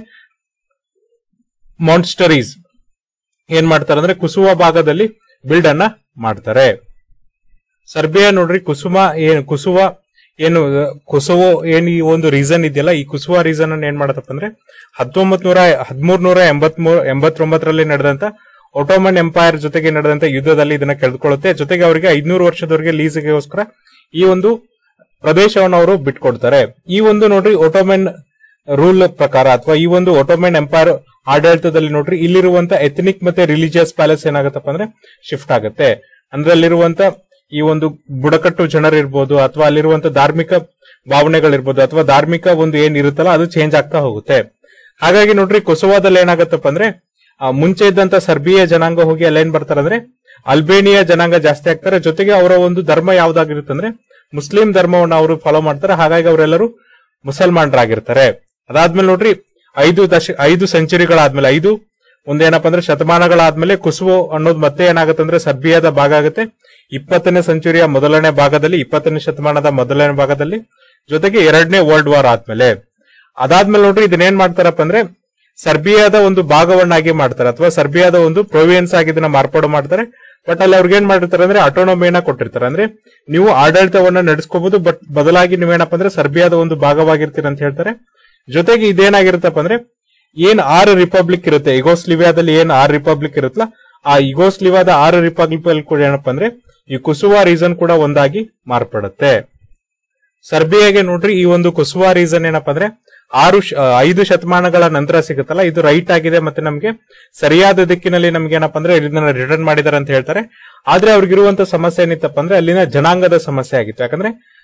ಮಾನ್ಸ್ಟರೀಸ್ ಏನ್ ಮಾಡ್ತಾರೆ ಅಂದ್ರೆ ಕುಸುವ ಭಾಗದಲ್ಲಿ ಬಿಲ್ಡ್ ಅನ್ನ ಮಾಡ್ತಾರೆ ಸರ್ಬಿಯಾ ನೋಡ್ರಿ ಕುಸುಮ ಏನ್ ಕುಸುವ ಏನು ಕುಸುವ ಏನ್ ಈ ಒಂದು ರೀಸನ್ ಇದೆಯಲ್ಲ ಈ ಕುಸುವ ರೀಸನ್ ಅನ್ನ ಏನ್ ಮಾಡತ್ತಪ್ಪ ಅಂದ್ರೆ ಹತ್ತೊಂಬತ್ ನೂರ ಹದಿಮೂರ್ ನೂರ ಎಂಬತ್ಮೂರ್ ಎಂಬತ್ತೊಂಬತ್ತರಲ್ಲಿ ನಡೆದಂತ ಒಟೋಮನ್ ಎಂಪೈರ್ ಜೊತೆಗೆ ನಡೆದಂತ ಯುದ್ಧದಲ್ಲಿ ಇದನ್ನ ಕೆಳೆದುಕೊಳ್ಳುತ್ತೆ ಜೊತೆಗೆ ಅವರಿಗೆ ಐದ್ನೂರು ವರ್ಷದವರೆಗೆ ಲೀಸ್ಗೋಸ್ಕರ ಈ ಒಂದು ಪ್ರದೇಶವನ್ನು ಅವರು ಬಿಟ್ಕೊಡ್ತಾರೆ ಈ ಒಂದು ನೋಡ್ರಿ ಒಟೋಮೆನ್ ರೂಲ್ ಪ್ರಕಾರ ಅಥವಾ ಈ ಒಂದು ಒಟೋಮೆನ್ ಎಂಪೈರ್ ಆಡಳಿತದಲ್ಲಿ ನೋಡ್ರಿ ಇಲ್ಲಿರುವಂತ ಎಥನಿಕ್ ಮತ್ತೆ ರಿಲಿಜಿಯಸ್ ಪ್ಯಾಲೇಸ್ ಏನಾಗತ್ತಪ್ಪ ಅಂದ್ರೆ ಶಿಫ್ಟ್ ಆಗುತ್ತೆ ಅಂದ್ರೆ ಅಲ್ಲಿರುವಂತ ಈ ಒಂದು ಬುಡಕಟ್ಟು ಜನರಿರ್ಬೋದು ಅಥವಾ ಅಲ್ಲಿರುವಂತ ಧಾರ್ಮಿಕ ಭಾವನೆಗಳಿರ್ಬೋದು ಅಥವಾ ಧಾರ್ಮಿಕ ಒಂದು ಏನ್ ಇರುತ್ತಲ್ಲ ಅದು ಚೇಂಜ್ ಆಗ್ತಾ ಹೋಗುತ್ತೆ ಹಾಗಾಗಿ ನೋಡ್ರಿ ಕೊಸೋವಾದಲ್ಲಿ ಏನಾಗತ್ತಪ್ಪ ಅಂದ್ರೆ ಆ ಮುಂಚೆ ಇದ್ದಂತ ಸರ್ಬಿಯಾ ಜನಾಂಗ ಹೋಗಿ ಅಲ್ಲೇನ್ ಬರ್ತಾರೆ ಅಂದ್ರೆ ಅಲ್ಬೇನಿಯಾ ಜನಾಂಗ ಜಾಸ್ತಿ ಆಗ್ತಾರೆ ಜೊತೆಗೆ ಅವರ ಒಂದು ಧರ್ಮ ಯಾವ್ದಾಗಿರುತ್ತೆ ಅಂದ್ರೆ ಮುಸ್ಲಿಂ ಧರ್ಮವನ್ನು ಅವರು ಫಾಲೋ ಮಾಡ್ತಾರೆ ಹಾಗಾಗಿ ಅವರೆಲ್ಲರೂ ಮುಸಲ್ಮಾನರಾಗಿರ್ತಾರೆ ಅದಾದ್ಮೇಲೆ ನೋಡ್ರಿ ಐದು ದಶ ಐದು ಸೆಂಚುರಿಗಳಾದ್ಮೇಲೆ ಐದು ಒಂದೇನಪ್ಪ ಅಂದ್ರೆ ಶತಮಾನಗಳಾದ್ಮೇಲೆ ಕುಸುವು ಅನ್ನೋದು ಮತ್ತೆ ಏನಾಗುತ್ತೆ ಅಂದ್ರೆ ಸರ್ಬಿಯಾದ ಭಾಗ ಆಗುತ್ತೆ ಇಪ್ಪತ್ತನೇ ಸೆಂಚುರಿಯ ಮೊದಲನೇ ಭಾಗದಲ್ಲಿ ಇಪ್ಪತ್ತನೇ ಶತಮಾನದ ಮೊದಲನೇ ಭಾಗದಲ್ಲಿ ಜೊತೆಗೆ ಎರಡನೇ ವರ್ಲ್ಡ್ ವಾರ್ ಆದ್ಮೇಲೆ ಅದಾದ್ಮೇಲೆ ನೋಡ್ರಿ ಇದನ್ನೇನ್ ಮಾಡ್ತಾರಪ್ಪ ಅಂದ್ರೆ ಸರ್ಬಿಯಾದ ಒಂದು ಭಾಗವನ್ನಾಗಿ ಮಾಡ್ತಾರೆ ಅಥವಾ ಸರ್ಬಿಯಾದ ಒಂದು ಪ್ರೊವಿಯನ್ಸ್ ಆಗಿ ಇದನ್ನ ಮಾರ್ಪಾಡು ಮಾಡ್ತಾರೆ ಬಟ್ ಅಲ್ಲಿ ಅವ್ರಿಗೆ ಏನ್ ಮಾಡಿರ್ತಾರೆ ಅಂದ್ರೆ ಅಟೋನಮಿಯನ್ನ ಕೊಟ್ಟಿರ್ತಾರೆ ಅಂದ್ರೆ ನೀವು ಆಡಳಿತವನ್ನ ನಡೆಸ್ಕೋಬಹುದು ಬಟ್ ಬದಲಾಗಿ ನೀವೇನಪ್ಪ ಅಂದ್ರೆ ಸರ್ಬಿಯಾದ ಒಂದು ಭಾಗವಾಗಿರ್ತೀರ ಅಂತ ಹೇಳ್ತಾರೆ ಜೊತೆಗೆ ಇದೇನಾಗಿರುತ್ತಪ್ಪ ಅಂದ್ರೆ ಏನ್ ಆರು ರಿಪಬ್ಲಿಕ್ ಇರುತ್ತೆ ಇಗೋಸ್ಲಿವಿಯಾದಲ್ಲಿ ಏನ್ ಆರು ರಿಪಬ್ಲಿಕ್ ಇರುತ್ತಲ್ಲ ಆ ಇಗೋಸ್ಲಿವಾದ ಆರು ರಿಪಬ್ಲಿಕ್ ಕೂಡ ಏನಪ್ಪಾ ಅಂದ್ರೆ ಈ ಕುಸುವಾ ರೀಸನ್ ಕೂಡ ಒಂದಾಗಿ ಮಾರ್ಪಡುತ್ತೆ ಸರ್ಬಿಯಾಗೆ ನೋಡ್ರಿ ಈ ಒಂದು ಕುಸುವಾ ರೀಸನ್ ಏನಪ್ಪಾ ಅಂದ್ರೆ ಆರು ಶ- ಆ, ಐದು ಶತಮಾನಗಳ ನಂತರ ಸಿಗುತ್ತಲ್ಲ ಇದು ರೈಟ್ ಆಗಿದೆ ಮತ್ತೆ ನಮಗೆ ಸರಿಯಾದ ದಿಕ್ಕಿನಲ್ಲಿ ನಮ್ಗೆ ಏನಪ್ಪಾ ಅಂದ್ರೆ ಇದನ್ನ ರಿಟರ್ನ್ ಮಾಡಿದಾರೆ ಅಂತ ಹೇಳ್ತಾರೆ ಆದ್ರೆ ಅವ್ರಿಗಿರುವಂತ ಸಮಸ್ಯೆ ಏನಿತ್ತಪ್ಪ ಅಂದ್ರೆ ಅಲ್ಲಿನ ಜನಾಂಗದ ಸಮಸ್ಯೆ ಆಗಿತ್ತು ಯಾಕಂದ್ರೆ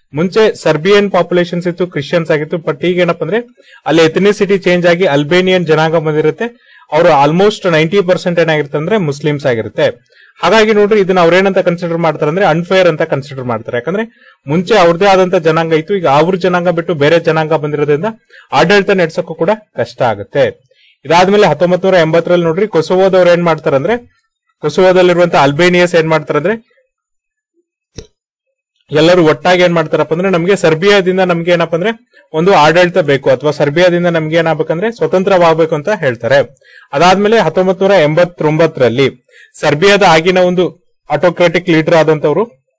ಮುಂಚೆ ಸರ್ಬಿಯನ್ ಪಾಪ್ಯುಲೇಷನ್ಸ್ ಇತ್ತು ಕ್ರಿಶ್ಚಿಯನ್ಸ್ ಆಗಿತ್ತು ಬಟ್ ಈಗ ಏನಪ್ಪ ಅಂದ್ರೆ ಅಲ್ಲಿ ಎಥನಿಸಿಟಿ ಚೇಂಜ್ ಆಗಿ ಅಲ್ಬೇನಿಯನ್ ಜನಾಂಗ ಬಂದಿರುತ್ತೆ ಅವರು ಆಲ್ಮೋಸ್ಟ್ ನೈಂಟಿ ಪರ್ಸೆಂಟ್ ಏನಾಗಿರುತ್ತೆ ಅಂದ್ರೆ ಮುಸ್ಲಿಮ್ಸ್ ಆಗಿರುತ್ತೆ ಹಾಗಾಗಿ ನೋಡ್ರಿ ಇದನ್ನ ಅವ್ರೇನಂತ ಕನ್ಸಿಡರ್ ಮಾಡ್ತಾರೆ ಅಂದ್ರೆ ಅನ್ಫೇರ್ ಅಂತ ಕನ್ಸಿಡರ್ ಮಾಡ್ತಾರೆ ಯಾಕಂದ್ರೆ ಮುಂಚೆ ಅವ್ರದೇ ಆದಂತ ಜನಾಂಗ ಇತ್ತು ಈಗ ಅವ್ರ ಜನಾಂಗ ಬಿಟ್ಟು ಬೇರೆ ಜನಾಂಗ ಬಂದಿರೋದ್ರಿಂದ ಆಡಳಿತ ನಡೆಸಕ್ಕೂ ಕೂಡ ಕಷ್ಟ ಆಗುತ್ತೆ ಇದಾದ್ಮೇಲೆ ಹತ್ತೊಂಬತ್ ನೂರ ಎಂಬತ್ತರಲ್ಲಿ ನೋಡ್ರಿ ಕೊಸೋವೋದವ್ರು ಏನ್ ಮಾಡ್ತಾರೆ ಅಂದ್ರೆ ಕೊಸೋವೋದಲ್ಲಿರುವಂತ ಅಲ್ಬೇನಿಯಸ್ ಏನ್ ಮಾಡ್ತಾರೆ ಅಂದ್ರೆ ಎಲ್ಲರೂ ಒಟ್ಟಾಗಿ ಏನ್ ಮಾಡ್ತಾರಪ್ಪ ಅಂದ್ರೆ ನಮಗೆ ಸರ್ಬಿಯಾದಿಂದ ನಮ್ಗೆ ಏನಪ್ಪ ಅಂದ್ರೆ ಒಂದು ಆಡಳಿತ ಬೇಕು ಅಥವಾ ಸರ್ಬಿಯಾದಿಂದ ನಮ್ಗೆ ಏನಾಗಬೇಕಂದ್ರೆ ಸ್ವತಂತ್ರವಾಗಬೇಕು ಅಂತ ಹೇಳ್ತಾರೆ ಅದಾದ್ಮೇಲೆ ಹತ್ತೊಂಬತ್ ನೂರ ಎಂಬತ್ತೊಂಬತ್ತರಲ್ಲಿ ಸರ್ಬಿಯಾದ ಆಗಿನ ಒಂದು ಆಟೋಕ್ರಾಟಿಕ್ ಲೀಡರ್ ಆದಂತವ್ರು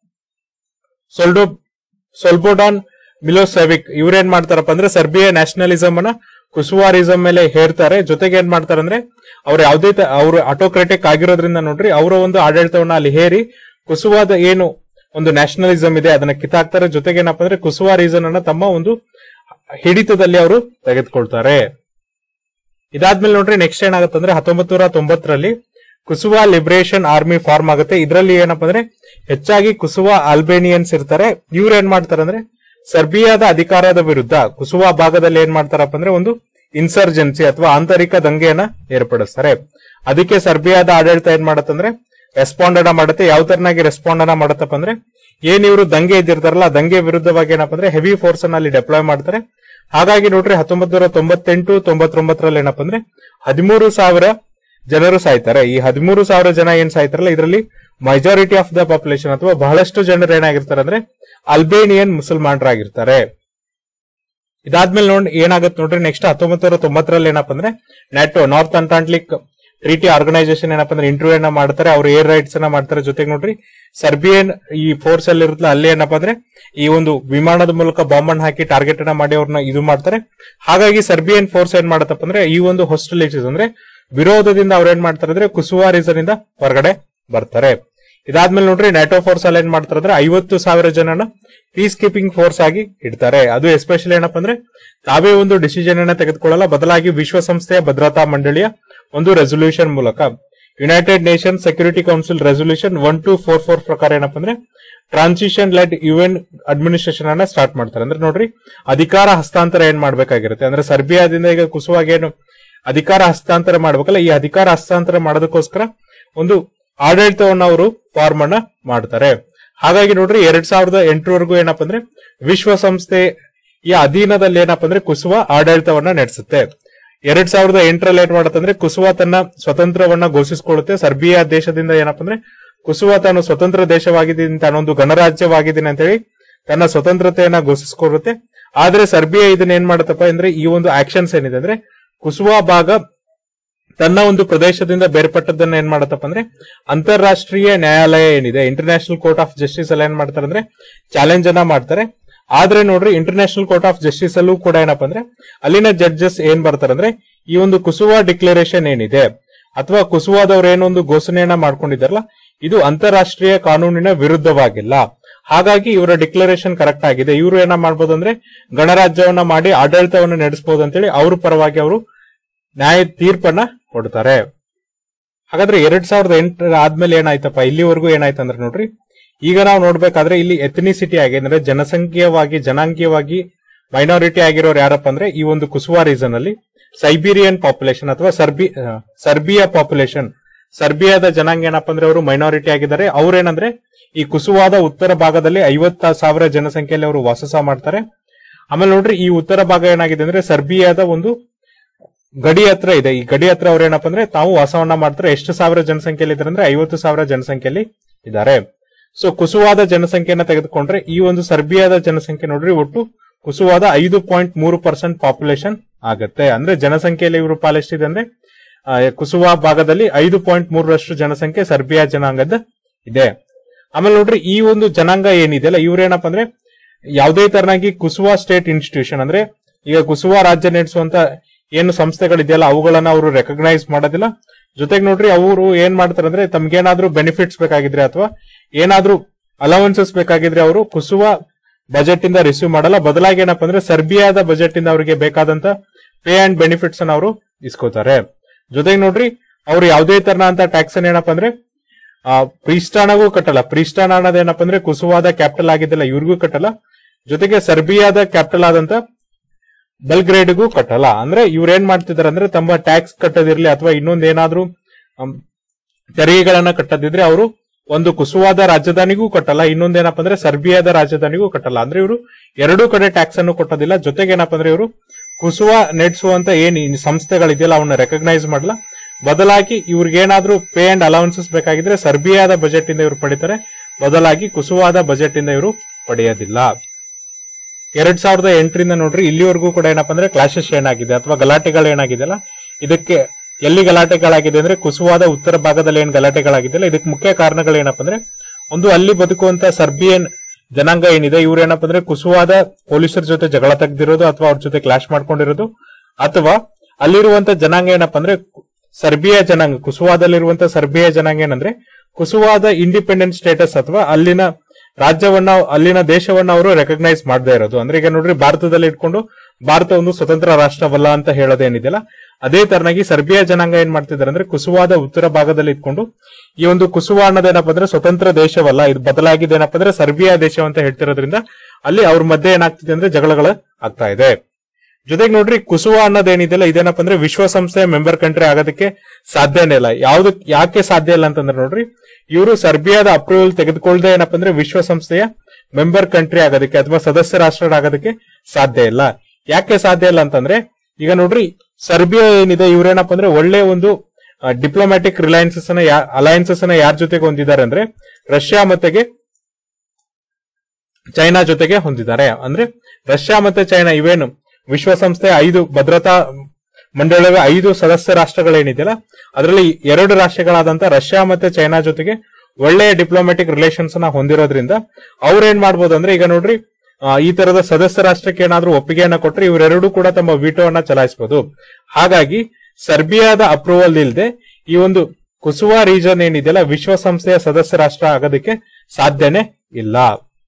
ಸೊಲ್ಡೋ ಸೊಲ್ಬೋಡಾನ್ ಮಿಲೋಸೆವಿಕ್ ಇವ್ರೇನ್ ಮಾಡ್ತಾರಪ್ಪ ಅಂದ್ರೆ ಸರ್ಬಿಯಾ ನ್ಯಾಷನಲಿಸಮ್ ಅನ್ನ ಕುಸುವಾರಿಸಂ ಮೇಲೆ ಹೇರ್ತಾರೆ ಜೊತೆಗೆ ಏನ್ ಮಾಡ್ತಾರೆ ಅಂದ್ರೆ ಅವ್ರು ಯಾವುದೇ ತ- ಅವ್ರು ಆಟೋಕ್ರಾಟಿಕ್ ಆಗಿರೋದ್ರಿಂದ ನೋಡ್ರಿ ಅವರ ಒಂದು ಆಡಳಿತವನ್ನ ಅಲ್ಲಿ ಹೇರಿ ಕುಸುವಾದ ಏನು ಒಂದು ನ್ಯಾಷನಲಿಸಂ ಇದೆ ಅದನ್ನ ಕಿತ್ತಾಕ್ತಾರೆ ಜೊತೆಗೆ ಏನಪ್ಪ ಅಂದ್ರೆ ಕುಸುವಾ ರೀಸನ್ ಅನ್ನ ತಮ್ಮ ಒಂದು ಹಿಡಿತದಲ್ಲಿ ಅವರು ತೆಗೆದುಕೊಳ್ತಾರೆ ಇದಾದ್ಮೇಲೆ ನೋಡ್ರಿ ನೆಕ್ಸ್ಟ್ ಏನಾಗುತ್ತೆ ಅಂದ್ರೆ ಹತ್ತೊಂಬತ್ ನೂರ ತೊಂಬತ್ತರಲ್ಲಿ ಕುಸುವಾ ಲಿಬರೇಷನ್ ಆರ್ಮಿ ಫಾರ್ಮ್ ಆಗುತ್ತೆ ಇದರಲ್ಲಿ ಏನಪ್ಪ ಅಂದ್ರೆ ಹೆಚ್ಚಾಗಿ ಕುಸುವಾ ಅಲ್ಬೇನಿಯನ್ಸ್ ಇರ್ತಾರೆ ಇವ್ರು ಏನ್ ಮಾಡ್ತಾರೆ ಅಂದ್ರೆ ಸರ್ಬಿಯಾದ ಅಧಿಕಾರದ ವಿರುದ್ಧ ಕುಸುವಾ ಭಾಗದಲ್ಲಿ ಏನ್ ಮಾಡ್ತಾರಪ್ಪ ಅಂದ್ರೆ ಒಂದು ಇನ್ಸರ್ಜೆನ್ಸಿ ಅಥವಾ ಆಂತರಿಕ ದಂಗೆಯನ್ನ ಏರ್ಪಡಿಸ್ತಾರೆ ಅದಕ್ಕೆ ಸರ್ಬಿಯಾದ ಆಡಳಿತ ಏನ್ ಮಾಡತ್ತಂದ್ರೆ ರೆಸ್ಪಾಂಡ್ ಅನ್ನ ಮಾಡುತ್ತೆ ಯಾವ ತರನಾಗಿ ರೆಸ್ಪಾಂಡ್ ಅನ್ನ ಮಾಡತ್ತಪ್ಪ ಅಂದ್ರೆ ಏನ್ ಇವರು ದಂಗೆ ಇದ್ದಿರ್ತಾರಲ್ಲ ಆ ದಂಗೆ ವಿರುದ್ಧವಾಗಿ ಏನಪ್ಪ ಅಂದ್ರೆ ಹೆವಿ ಫೋರ್ಸ್ ಅನ್ನ ಅಲ್ಲಿ ಡೆಪ್ಲಾಯ್ ಮಾಡ್ತಾರೆ ಹಾಗಾಗಿ ನೋಡ್ರಿ ಹತ್ತೊಂಬತ್ ನೂರ ತೊಂಬತ್ತೆಂಟು ತೊಂಬತ್ತೊಂಬತ್ತರಲ್ಲಿ ಏನಪ್ಪ ಅಂದ್ರೆ ಹದಿಮೂರು ಸಾವಿರ ಜನರು ಸಾಯ್ತಾರೆ ಈ ಹದಿಮೂರು ಸಾವಿರ ಜನ ಏನ್ ಸಾಯ್ತಾರಲ್ಲ ಇದರಲ್ಲಿ ಮೆಜಾರಿಟಿ ಆಫ್ ದ ಪಾಪ್ಯುಲೇಷನ್ ಅಥವಾ ಬಹಳಷ್ಟು ಜನರು ಏನಾಗಿರ್ತಾರೆ ಅಂದ್ರೆ ಅಲ್ಬೇನಿಯನ್ ಮುಸಲ್ಮಾನರಾಗಿರ್ತಾರೆ ಇದಾದ್ಮೇಲೆ ನೋಡಿ ಏನಾಗುತ್ತೆ ನೋಡ್ರಿ ನೆಕ್ಸ್ಟ್ ಹತ್ತೊಂಬತ್ ನೂರ ತೊಂಬತ್ತರಲ್ಲಿ ಏನಪ್ಪ ಅಂದ್ರೆ NATO North Atlantic Treaty Organisation ಏನಪ್ಪ ಅಂದ್ರೆ ಇಂಟರ್ವ್ಯೂ ಅನ್ನ ಮಾಡ್ತಾರೆ ಅವ್ರು ಏರ್ ರೈಟ್ಸ್ ಅನ್ನ ಮಾಡ್ತಾರೆ ಜೊತೆಗೆ ನೋಡ್ರಿ ಸರ್ಬಿಯನ್ ಈ ಫೋರ್ಸ್ ಅಲ್ಲಿ ಇರುತ್ತಲ್ಲ ಅಲ್ಲಿ ಏನಪ್ಪ ಅಂದ್ರೆ ಈ ಒಂದು ವಿಮಾನದ ಮೂಲಕ ಬಾಂಬ್ ಅನ್ನ ಹಾಕಿ ಟಾರ್ಗೆಟ್ ಅನ್ನ ಮಾಡಿ ಅವ್ರನ್ನ ಇದು ಮಾಡ್ತಾರೆ ಹಾಗಾಗಿ ಸರ್ಬಿಯನ್ ಫೋರ್ಸ್ ಏನ್ ಮಾಡತ್ತಪ್ಪ ಅಂದ್ರೆ ಈ ಒಂದು ಹಾಸ್ಟೆಲಿಟೀಸ್ ಅಂದ್ರೆ ವಿರೋಧದಿಂದ ಅವ್ರು ಏನ್ ಮಾಡ್ತಾರೆ ಅಂದ್ರೆ ಕುಸುವಾ ರೀಸನ್ ಇಂದ ಹೊರಗಡೆ ಬರ್ತಾರೆ ಇದಾದ್ಮೇಲೆ ನೋಡ್ರಿ ನ್ಯಾಟೋ ಫೋರ್ಸ್ ಅಲ್ಲಿ ಏನ್ ಮಾಡ್ತಾರೆ ಅಂದ್ರೆ ಐವತ್ತು ಸಾವಿರ ಜನನ ಪೀಸ್ ಕೀಪಿಂಗ್ ಫೋರ್ಸ್ ಆಗಿ ಇಡ್ತಾರೆ ಅದು ಎಸ್ಪೆಷಲಿ ಏನಪ್ಪ ಅಂದ್ರೆ ತಾವೇ ಒಂದು ಡಿಸಿಷನ್ ಅನ್ನ ತೆಗೆದುಕೊಳ್ಳಲ್ಲ ಬದಲಾಗಿ ವಿಶ್ವಸಂಸ್ಥೆಯ ಭದ್ರತಾ ಮಂಡಳಿಯ ಒಂದು ರೆಸೊಲ್ಯೂಷನ್ ಮೂಲಕ United Nation Security Council resolution one two four four ಪ್ರಕಾರ ಏನಪ್ಪ ಅಂದ್ರೆ ಟ್ರಾನ್ಸಿಷನ್ ಲೆಡ್ ಯುಎನ್ ಅಡ್ಮಿನಿಸ್ಟ್ರೇಷನ್ ಅನ್ನ ಸ್ಟಾರ್ಟ್ ಮಾಡ್ತಾರೆ ಅಂದ್ರೆ ನೋಡ್ರಿ ಅಧಿಕಾರ ಹಸ್ತಾಂತರ ಏನ್ ಮಾಡ್ಬೇಕಾಗಿರುತ್ತೆ ಅಂದ್ರೆ ಸರ್ಬಿಯಾದಿಂದ ಈಗ ಕುಸುವಾಗಿ ಏನು ಅಧಿಕಾರ ಹಸ್ತಾಂತರ ಮಾಡ್ಬೇಕಲ್ಲ ಈ ಅಧಿಕಾರ ಹಸ್ತಾಂತರ ಮಾಡೋದಕ್ಕೋಸ್ಕರ ಒಂದು ಆಡಳಿತವನ್ನ ಅವರು ಫಾರ್ಮ್ ಅನ್ನ ಮಾಡ್ತಾರೆ ಹಾಗಾಗಿ ನೋಡ್ರಿ ಎರಡ್ ಸಾವಿರದ ಎಂಟರವರೆಗೂ ಏನಪ್ಪ ಅಂದ್ರೆ ವಿಶ್ವಸಂಸ್ಥೆ ಈ ಅಧೀನದಲ್ಲಿ ಏನಪ್ಪ ಅಂದ್ರೆ ಕುಸುವ ಆಡಳಿತವನ್ನ ನಡೆಸುತ್ತೆ ಎರಡ್ ಸಾವಿರದ ಎಂಟರಲ್ಲಿ ಏನ್ ಮಾಡತ್ತಂದ್ರೆ ಕುಸುವ ತನ್ನ ಸ್ವತಂತ್ರವನ್ನ ಘೋಷಿಸಿಕೊಳ್ಳುತ್ತೆ ಸರ್ಬಿಯಾ ದೇಶದಿಂದ ಏನಪ್ಪ ಅಂದ್ರೆ ಕುಸುವ ತಾನು ಸ್ವತಂತ್ರ ದೇಶವಾಗಿದ್ದೀನಿ ತಾನೊಂದು ಗಣರಾಜ್ಯವಾಗಿದ್ದೀನಿ ಅಂತೇಳಿ ತನ್ನ ಸ್ವತಂತ್ರತೆಯನ್ನ ಘೋಷಿಸಿಕೊಳ್ಳುತ್ತೆ ಆದ್ರೆ ಸರ್ಬಿಯಾ ಇದನ್ನ ಏನ್ ಮಾಡತ್ತಪ್ಪ ಅಂದ್ರೆ ಈ ಒಂದು ಆಕ್ಷನ್ಸ್ ಏನಿದೆ ಅಂದ್ರೆ ಕುಸುವಾ ಭಾಗ ತನ್ನ ಒಂದು ಪ್ರದೇಶದಿಂದ ಬೇರ್ಪಟ್ಟದನ್ನ ಏನ್ ಮಾಡತ್ತಪ್ಪ ಅಂದ್ರೆ ಅಂತಾರಾಷ್ಟ್ರೀಯ ನ್ಯಾಯಾಲಯ ಏನಿದೆ ಇಂಟರ್ನ್ಯಾಷನಲ್ ಕೋರ್ಟ್ ಆಫ್ ಜಸ್ಟಿಸ್ ಅಲ್ಲಿ ಏನ್ ಮಾಡ್ತಾರೆ ಅಂದ್ರೆ ಚಾಲೆಂಜ್ ಅನ್ನ ಮಾಡ್ತಾರೆ ಆದ್ರೆ ನೋಡ್ರಿ ಇಂಟರ್ನ್ಯಾಷನಲ್ ಕೋರ್ಟ್ ಆಫ್ ಜಸ್ಟಿಸ್ ಅಲ್ಲೂ ಕೂಡ ಏನಪ್ಪ ಅಂದ್ರೆ ಅಲ್ಲಿನ ಜಡ್ಜಸ್ ಏನ್ ಬರ್ತಾರೆ ಅಂದ್ರೆ ಈ ಒಂದು ಕುಸುವಾ ಡಿಕ್ಲರೇಷನ್ ಏನಿದೆ ಅಥವಾ ಕುಸುವಾದವ್ರು ಏನೊಂದು ಘೋಷಣೆಯನ್ನ ಮಾಡ್ಕೊಂಡಿದ್ದಾರಲ್ಲ ಇದು ಅಂತಾರಾಷ್ಟ್ರೀಯ ಕಾನೂನಿನ ವಿರುದ್ಧವಾಗಿಲ್ಲ ಹಾಗಾಗಿ ಇವರ ಡಿಕ್ಲರೇಷನ್ ಕರೆಕ್ಟ್ ಆಗಿದೆ ಇವರು ಏನ ಮಾಡ್ಬೋದು ಅಂದ್ರೆ ಗಣರಾಜ್ಯವನ್ನ ಮಾಡಿ ಆಡಳಿತವನ್ನು ನಡೆಸಬಹುದು ಅಂತೇಳಿ ಅವ್ರ ಪರವಾಗಿ ಅವರು ನ್ಯಾಯ ತೀರ್ಪನ್ನ ಕೊಡ್ತಾರೆ ಹಾಗಾದ್ರೆ ಎರಡ್ ಸಾವಿರದ ಎಂಟರ ಆದ್ಮೇಲೆ ಏನಾಯ್ತಪ್ಪ ಇಲ್ಲಿವರೆಗೂ ಏನಾಯ್ತು ಅಂದ್ರೆ ನೋಡ್ರಿ ಈಗ ನಾವು ನೋಡ್ಬೇಕಾದ್ರೆ ಇಲ್ಲಿ ಎಥನಿಸಿಟಿ ಆಗಿ ಅಂದ್ರೆ ಜನಸಂಖ್ಯೆಯವಾಗಿ ಜನಾಂಗೀಯವಾಗಿ ಮೈನಾರಿಟಿ ಆಗಿರೋರು ಯಾರಪ್ಪ ಅಂದ್ರೆ ಈ ಒಂದು ಕುಸುವಾ ರೀಸನ್ ಅಲ್ಲಿ ಸೈಬೀರಿಯನ್ ಪಾಪ್ಯುಲೇಷನ್ ಅಥವಾ ಸರ್ಬಿ ಆ, ಸರ್ಬಿಯಾ ಪಾಪ್ಯುಲೇಷನ್ ಸರ್ಬಿಯಾದ ಜನಾಂಗ ಏನಪ್ಪ ಅಂದ್ರೆ ಅವರು ಮೈನಾರಿಟಿ ಆಗಿದ್ದಾರೆ ಅವ್ರೇನಂದ್ರೆ ಈ ಕುಸುವಾದ ಉತ್ತರ ಭಾಗದಲ್ಲಿ ಐವತ್ತ ಸಾವಿರ ಜನಸಂಖ್ಯೆಯಲ್ಲಿ ಅವರು ವಾಸಸ ಮಾಡ್ತಾರೆ ಆಮೇಲೆ ನೋಡ್ರಿ ಈ ಉತ್ತರ ಭಾಗ ಏನಾಗಿದೆ ಅಂದ್ರೆ ಸರ್ಬಿಯಾದ ಒಂದು ಗಡಿ ಹತ್ರ ಇದೆ ಈ ಗಡಿ ಹತ್ರ ಅವ್ರು ಏನಪ್ಪ ಅಂದ್ರೆ ತಾವು ವಾಸವನ್ನ ಮಾಡ್ತಾರೆ ಎಷ್ಟು ಸಾವಿರ ಜನಸಂಖ್ಯೆಯಲ್ಲಿ ಇದ್ದಾರೆ ಅಂದ್ರೆ ಐವತ್ತು ಸಾವಿರ ಜನಸಂಖ್ಯೆಯಲ್ಲಿ ಇದ್ದಾರೆ ಸೊ ಕುಸುವಾದ ಜನಸಂಖ್ಯೆಯನ್ನ ತೆಗೆದುಕೊಂಡ್ರೆ ಈ ಒಂದು ಸರ್ಬಿಯಾದ ಜನಸಂಖ್ಯೆ ನೋಡ್ರಿ ಒಟ್ಟು ಕುಸುವಾದ ಐದು ಪಾಯಿಂಟ್ ಮೂರು ಪರ್ಸೆಂಟ್ ಪಾಪ್ಯುಲೇಷನ್ ಆಗತ್ತೆ ಅಂದ್ರೆ ಜನಸಂಖ್ಯೆಯಲ್ಲಿ ಇವರು ಪಾಲೆಷ್ಟಿದೆ ಅಂದ್ರೆ ಆ, ಕುಸುವಾ ಭಾಗದಲ್ಲಿ ಐದು ಪಾಯಿಂಟ್ ಮೂರರಷ್ಟು ಜನಸಂಖ್ಯೆ ಸರ್ಬಿಯಾ ಜನಾಂಗದ ಇದೆ ಆಮೇಲೆ ನೋಡ್ರಿ ಈ ಒಂದು ಜನಾಂಗ ಏನಿದೆಯಲ್ಲ ಇವ್ರೇನಪ್ಪ ಅಂದ್ರೆ ಯಾವುದೇ ತರನಾಗಿ ಕುಸುವಾ ಸ್ಟೇಟ್ ಇನ್ಸ್ಟಿಟ್ಯೂಷನ್ ಅಂದ್ರೆ ಈಗ ಕುಸುವಾ ರಾಜ್ಯ ನಡೆಸುವಂತ ಏನು ಸಂಸ್ಥೆಗಳಿದೆಯಲ್ಲ ಅವುಗಳನ್ನ ಅವರು ರೆಕಗ್ನೈಸ್ ಮಾಡೋದಿಲ್ಲ ಜೊತೆಗೆ ನೋಡ್ರಿ ಅವರು ಏನ್ ಮಾಡ್ತಾರೆ ಅಂದ್ರೆ ತಮ್ಗೇನಾದ್ರೂ ಬೆನಿಫಿಟ್ಸ್ ಬೇಕಾಗಿದ್ರೆ ಅಥವಾ ಏನಾದ್ರೂ ಅಲವೆನ್ಸಸ್ ಬೇಕಾಗಿದ್ರೆ ಅವರು ಕುಸುವಾ ಬಜೆಟ್ ಇಂದ ರಿಸೀವ್ ಮಾಡಲ್ಲ ಬದಲಾಗಿ ಏನಪ್ಪ ಅಂದ್ರೆ ಸರ್ಬಿಯಾದ ಬಜೆಟ್ ಇಂದ ಅವರಿಗೆ ಬೇಕಾದಂತ ಪೇ ಅಂಡ್ ಬೆನಿಫಿಟ್ಸ್ ಅನ್ನ ಅವರು ಇಸ್ಕೋತಾರೆ ಜೊತೆಗೆ ನೋಡ್ರಿ ಅವ್ರು ಯಾವುದೇ ತರನ ಅಂತ ಟ್ಯಾಕ್ಸ್ ಅನ್ನ ಏನಪ್ಪ ಅಂದ್ರೆ ಆ ಪ್ರೀಸ್ಟಾಣಗೂ ಕಟ್ಟಲ್ಲ ಪ್ರೀಸ್ಟಾಣ ಅನ್ನೋದೇನಪ್ಪ ಅಂದ್ರೆ ಕುಸುವಾದ ಕ್ಯಾಪಿಟಲ್ ಆಗಿದ್ದಲ್ಲ ಇವ್ರಿಗೂ ಕಟ್ಟಲ್ಲ ಜೊತೆಗೆ ಸರ್ಬಿಯಾದ ಕ್ಯಾಪಿಟಲ್ ಆದಂತ ಬೆಲ್ಗ್ರೇಡ್ಗೂ ಕಟ್ಟಲ್ಲ ಅಂದ್ರೆ ಇವ್ರು ಏನ್ ಮಾಡ್ತಿದಾರೆ ಅಂದ್ರೆ ತಮ್ಮ ಟ್ಯಾಕ್ಸ್ ಕಟ್ಟದಿರ್ಲಿ ಅಥವಾ ಇನ್ನೊಂದೇನಾದ್ರೂ ಅಮ್, ತೆರಿಗೆಗಳನ್ನ ಕಟ್ಟದಿದ್ರೆ ಅವರು ಒಂದು ಕುಸುವಾದ ರಾಜಧಾನಿಗೂ ಕಟ್ಟಲ್ಲ ಇನ್ನೊಂದೇನಪ್ಪ ಅಂದ್ರೆ ಸರ್ಬಿಯಾದ ರಾಜಧಾನಿಗೂ ಕಟ್ಟಲ್ಲ ಅಂದ್ರೆ ಇವರು ಎರಡೂ ಕಡೆ ಟ್ಯಾಕ್ಸ್ ಅನ್ನು ಕೊಟ್ಟೋದಿಲ್ಲ ಜೊತೆಗೆ ಏನಪ್ಪ ಅಂದ್ರೆ ಇವರು ಕುಸುವ ನಡೆಸುವಂತ ಏನ್ ಈ ಸಂಸ್ಥೆಗಳಿದೆಯಲ್ಲ ಅವನ್ನ ರೆಕಗ್ನೈಸ್ ಮಾಡಲ್ಲ ಬದಲಾಗಿ ಇವ್ರಿಗೇನಾದ್ರೂ ಪೇ ಅಂಡ್ ಅಲೌನ್ಸಸ್ ಬೇಕಾಗಿದ್ರೆ ಸರ್ಬಿಯಾದ ಬಜೆಟ್ ಇಂದ ಇವರು ಪಡಿತಾರೆ ಬದಲಾಗಿ ಕುಸುವಾದ ಬಜೆಟ್ ಇಂದ ಇವರು ಪಡೆಯೋದಿಲ್ಲ ಎರಡ್ ಸಾವಿರದ ಎಂಟರಿಂದ ನೋಡ್ರಿ ಇಲ್ಲಿವರೆಗೂ ಕೂಡ ಏನಪ್ಪಾ ಅಂದ್ರೆ ಕ್ಲಾಶಸ್ ಏನಾಗಿದೆ ಅಥವಾ ಗಲಾಟೆಗಳು ಏನಾಗಿದೆಯಲ್ಲ ಇದಕ್ಕೆ ಎಲ್ಲಿ ಗಲಾಟೆಗಳಾಗಿದೆ ಅಂದ್ರೆ ಕುಸುವಾದ ಉತ್ತರ ಭಾಗದಲ್ಲಿ ಏನ್ ಗಲಾಟೆಗಳಾಗಿದೆಯಲ್ಲ ಇದಕ್ಕೆ ಮುಖ್ಯ ಕಾರಣಗಳು ಏನಪ್ಪಾ ಅಂದ್ರೆ ಒಂದು ಅಲ್ಲಿ ಬದುಕುವಂತ ಸರ್ಬಿಯನ್ ಜನಾಂಗ ಏನಿದೆ ಇವ್ರು ಏನಪ್ಪಾ ಅಂದ್ರೆ ಕುಸುವಾದ ಪೊಲೀಸರ ಜೊತೆ ಜಗಳ ತೆಗ್ದಿರೋದು ಅಥವಾ ಅವ್ರ ಜೊತೆ ಕ್ಲಾಶ್ ಮಾಡ್ಕೊಂಡಿರೋದು ಅಥವಾ ಅಲ್ಲಿರುವಂತ ಜನಾಂಗ ಏನಪ್ಪಾ ಅಂದ್ರೆ ಸರ್ಬಿಯಾ ಜನಾಂಗ ಕುಸುವಾದಲ್ಲಿರುವಂತ ಸರ್ಬಿಯಾ ಜನಾಂಗ ಏನಂದ್ರೆ ಕುಸುವಾದ ಇಂಡಿಪೆಂಡೆಂಟ್ ಸ್ಟೇಟಸ್ ಅಥವಾ ಅಲ್ಲಿನ ರಾಜ್ಯವನ್ನ ಅಲ್ಲಿನ ದೇಶವನ್ನ ಅವರು ರೆಕಗ್ನೈಸ್ ಮಾಡದೇ ಇರೋದು ಅಂದ್ರೆ ಈಗ ನೋಡ್ರಿ ಭಾರತದಲ್ಲಿ ಇಟ್ಕೊಂಡು ಭಾರತ ಒಂದು ಸ್ವತಂತ್ರ ರಾಷ್ಟ್ರವಲ್ಲ ಅಂತ ಹೇಳೋದೇನಿದೆಯಲ್ಲ ಅದೇ ತರನಾಗಿ ಸರ್ಬಿಯಾ ಜನಾಂಗ ಏನ್ ಮಾಡ್ತಿದ್ದಾರೆ ಅಂದ್ರೆ ಕುಸುವಾದ ಉತ್ತರ ಭಾಗದಲ್ಲಿ ಇಟ್ಕೊಂಡು ಈ ಒಂದು ಕುಸುವ ಅನ್ನೋದೇನಪ್ಪ ಅಂದ್ರೆ ಸ್ವತಂತ್ರ ದೇಶವಲ್ಲ ಇದು ಬದಲಾಗಿದ್ದೇನಪ್ಪ ಅಂದ್ರೆ ಸರ್ಬಿಯಾ ದೇಶ ಅಂತ ಹೇಳ್ತಿರೋದ್ರಿಂದ ಅಲ್ಲಿ ಅವ್ರ ಮಧ್ಯೆ ಏನಾಗ್ತಿದೆ ಅಂದ್ರೆ ಜಗಳಗಳು ಆಗ್ತಾ ಇದೆ ಜೊತೆಗೆ ನೋಡ್ರಿ ಕುಸುವ ಅನ್ನೋದೇನಿದೆಯಲ್ಲ ಇದೇನಪ್ಪ ಅಂದ್ರೆ ವಿಶ್ವಸಂಸ್ಥೆಯ ಮೆಂಬರ್ ಕಂಟ್ರಿ ಆಗೋದಕ್ಕೆ ಸಾಧ್ಯನೇ ಇಲ್ಲ ಯಾವ್ದು ಯಾಕೆ ಸಾಧ್ಯ ಇಲ್ಲ ಅಂತಂದ್ರೆ ನೋಡ್ರಿ ಇವರು ಸರ್ಬಿಯಾದ ಅಪ್ರೂವಲ್ ತೆಗೆದುಕೊಳ್ಳದೆ ಏನಪ್ಪ ಅಂದ್ರೆ ವಿಶ್ವಸಂಸ್ಥೆಯ ಮೆಂಬರ್ ಕಂಟ್ರಿ ಆಗೋದಕ್ಕೆ ಅಥವಾ ಸದಸ್ಯ ರಾಷ್ಟ್ರಗಳಾಗೋದಕ್ಕೆ ಸಾಧ್ಯ ಇಲ್ಲ ಯಾಕೆ ಸಾಧ್ಯ ಇಲ್ಲ ಅಂತಂದ್ರೆ ಈಗ ನೋಡ್ರಿ ಸರ್ಬಿಯಾ ಏನಿದೆ ಇವ್ರೇನಪ್ಪ ಅಂದ್ರೆ ಒಳ್ಳೆ ಒಂದು ಡಿಪ್ಲೊಮ್ಯಾಟಿಕ್ ರಿಲಯನ್ಸಸ್ ಅನ್ನ ಅಲಯನ್ಸಸ್ ಅನ್ನ ಯಾರ ಜೊತೆಗೆ ಹೊಂದಿದ್ದಾರೆ ಅಂದ್ರೆ ರಷ್ಯಾ ಮತ್ತೆಗೆ ಚೈನಾ ಜೊತೆಗೆ ಹೊಂದಿದ್ದಾರೆ ಅಂದ್ರೆ ರಷ್ಯಾ ಮತ್ತೆ ಚೈನಾ ಇವೇನು ವಿಶ್ವಸಂಸ್ಥೆಯ ಐದು ಭದ್ರತಾ ಮಂಡಳಿಯ ಐದು ಸದಸ್ಯ ರಾಷ್ಟ್ರಗಳೇನಿದೆಯಲ್ಲ ಅದರಲ್ಲಿ ಎರಡು ರಾಷ್ಟ್ರಗಳಾದಂತ ರಷ್ಯಾ ಮತ್ತೆ ಚೈನಾ ಜೊತೆಗೆ ಒಳ್ಳೆಯ ಡಿಪ್ಲೊಮ್ಯಾಟಿಕ್ ರಿಲೇಷನ್ಸ್ ನ ಹೊಂದಿರೋದ್ರಿಂದ ಅವ್ರೇನ್ ಮಾಡ್ಬೋದು ಅಂದ್ರೆ ಈಗ ನೋಡ್ರಿ ಆ, ಈ ತರದ ಸದಸ್ಯ ರಾಷ್ಟ್ರಕ್ಕೆ ಏನಾದ್ರೂ ಒಪ್ಪಿಗೆಯನ್ನ ಕೊಟ್ರೆ ಇವರೆರಡೂ ಕೂಡ ತಮ್ಮ ವಿಟೋವನ್ನ ಚಲಾಯಿಸಬಹುದು ಹಾಗಾಗಿ ಸರ್ಬಿಯಾದ ಅಪ್ರೂವಲ್ ಇಲ್ಲದೆ ಈ ಒಂದು ಕುಸುವಾ ರೀಜನ್ ಏನಿದೆಯಲ್ಲ ವಿಶ್ವಸಂಸ್ಥೆಯ ಸದಸ್ಯ ರಾಷ್ಟ್ರ ಆಗೋದಕ್ಕೆ ಸಾಧ್ಯನೇ ಇಲ್ಲ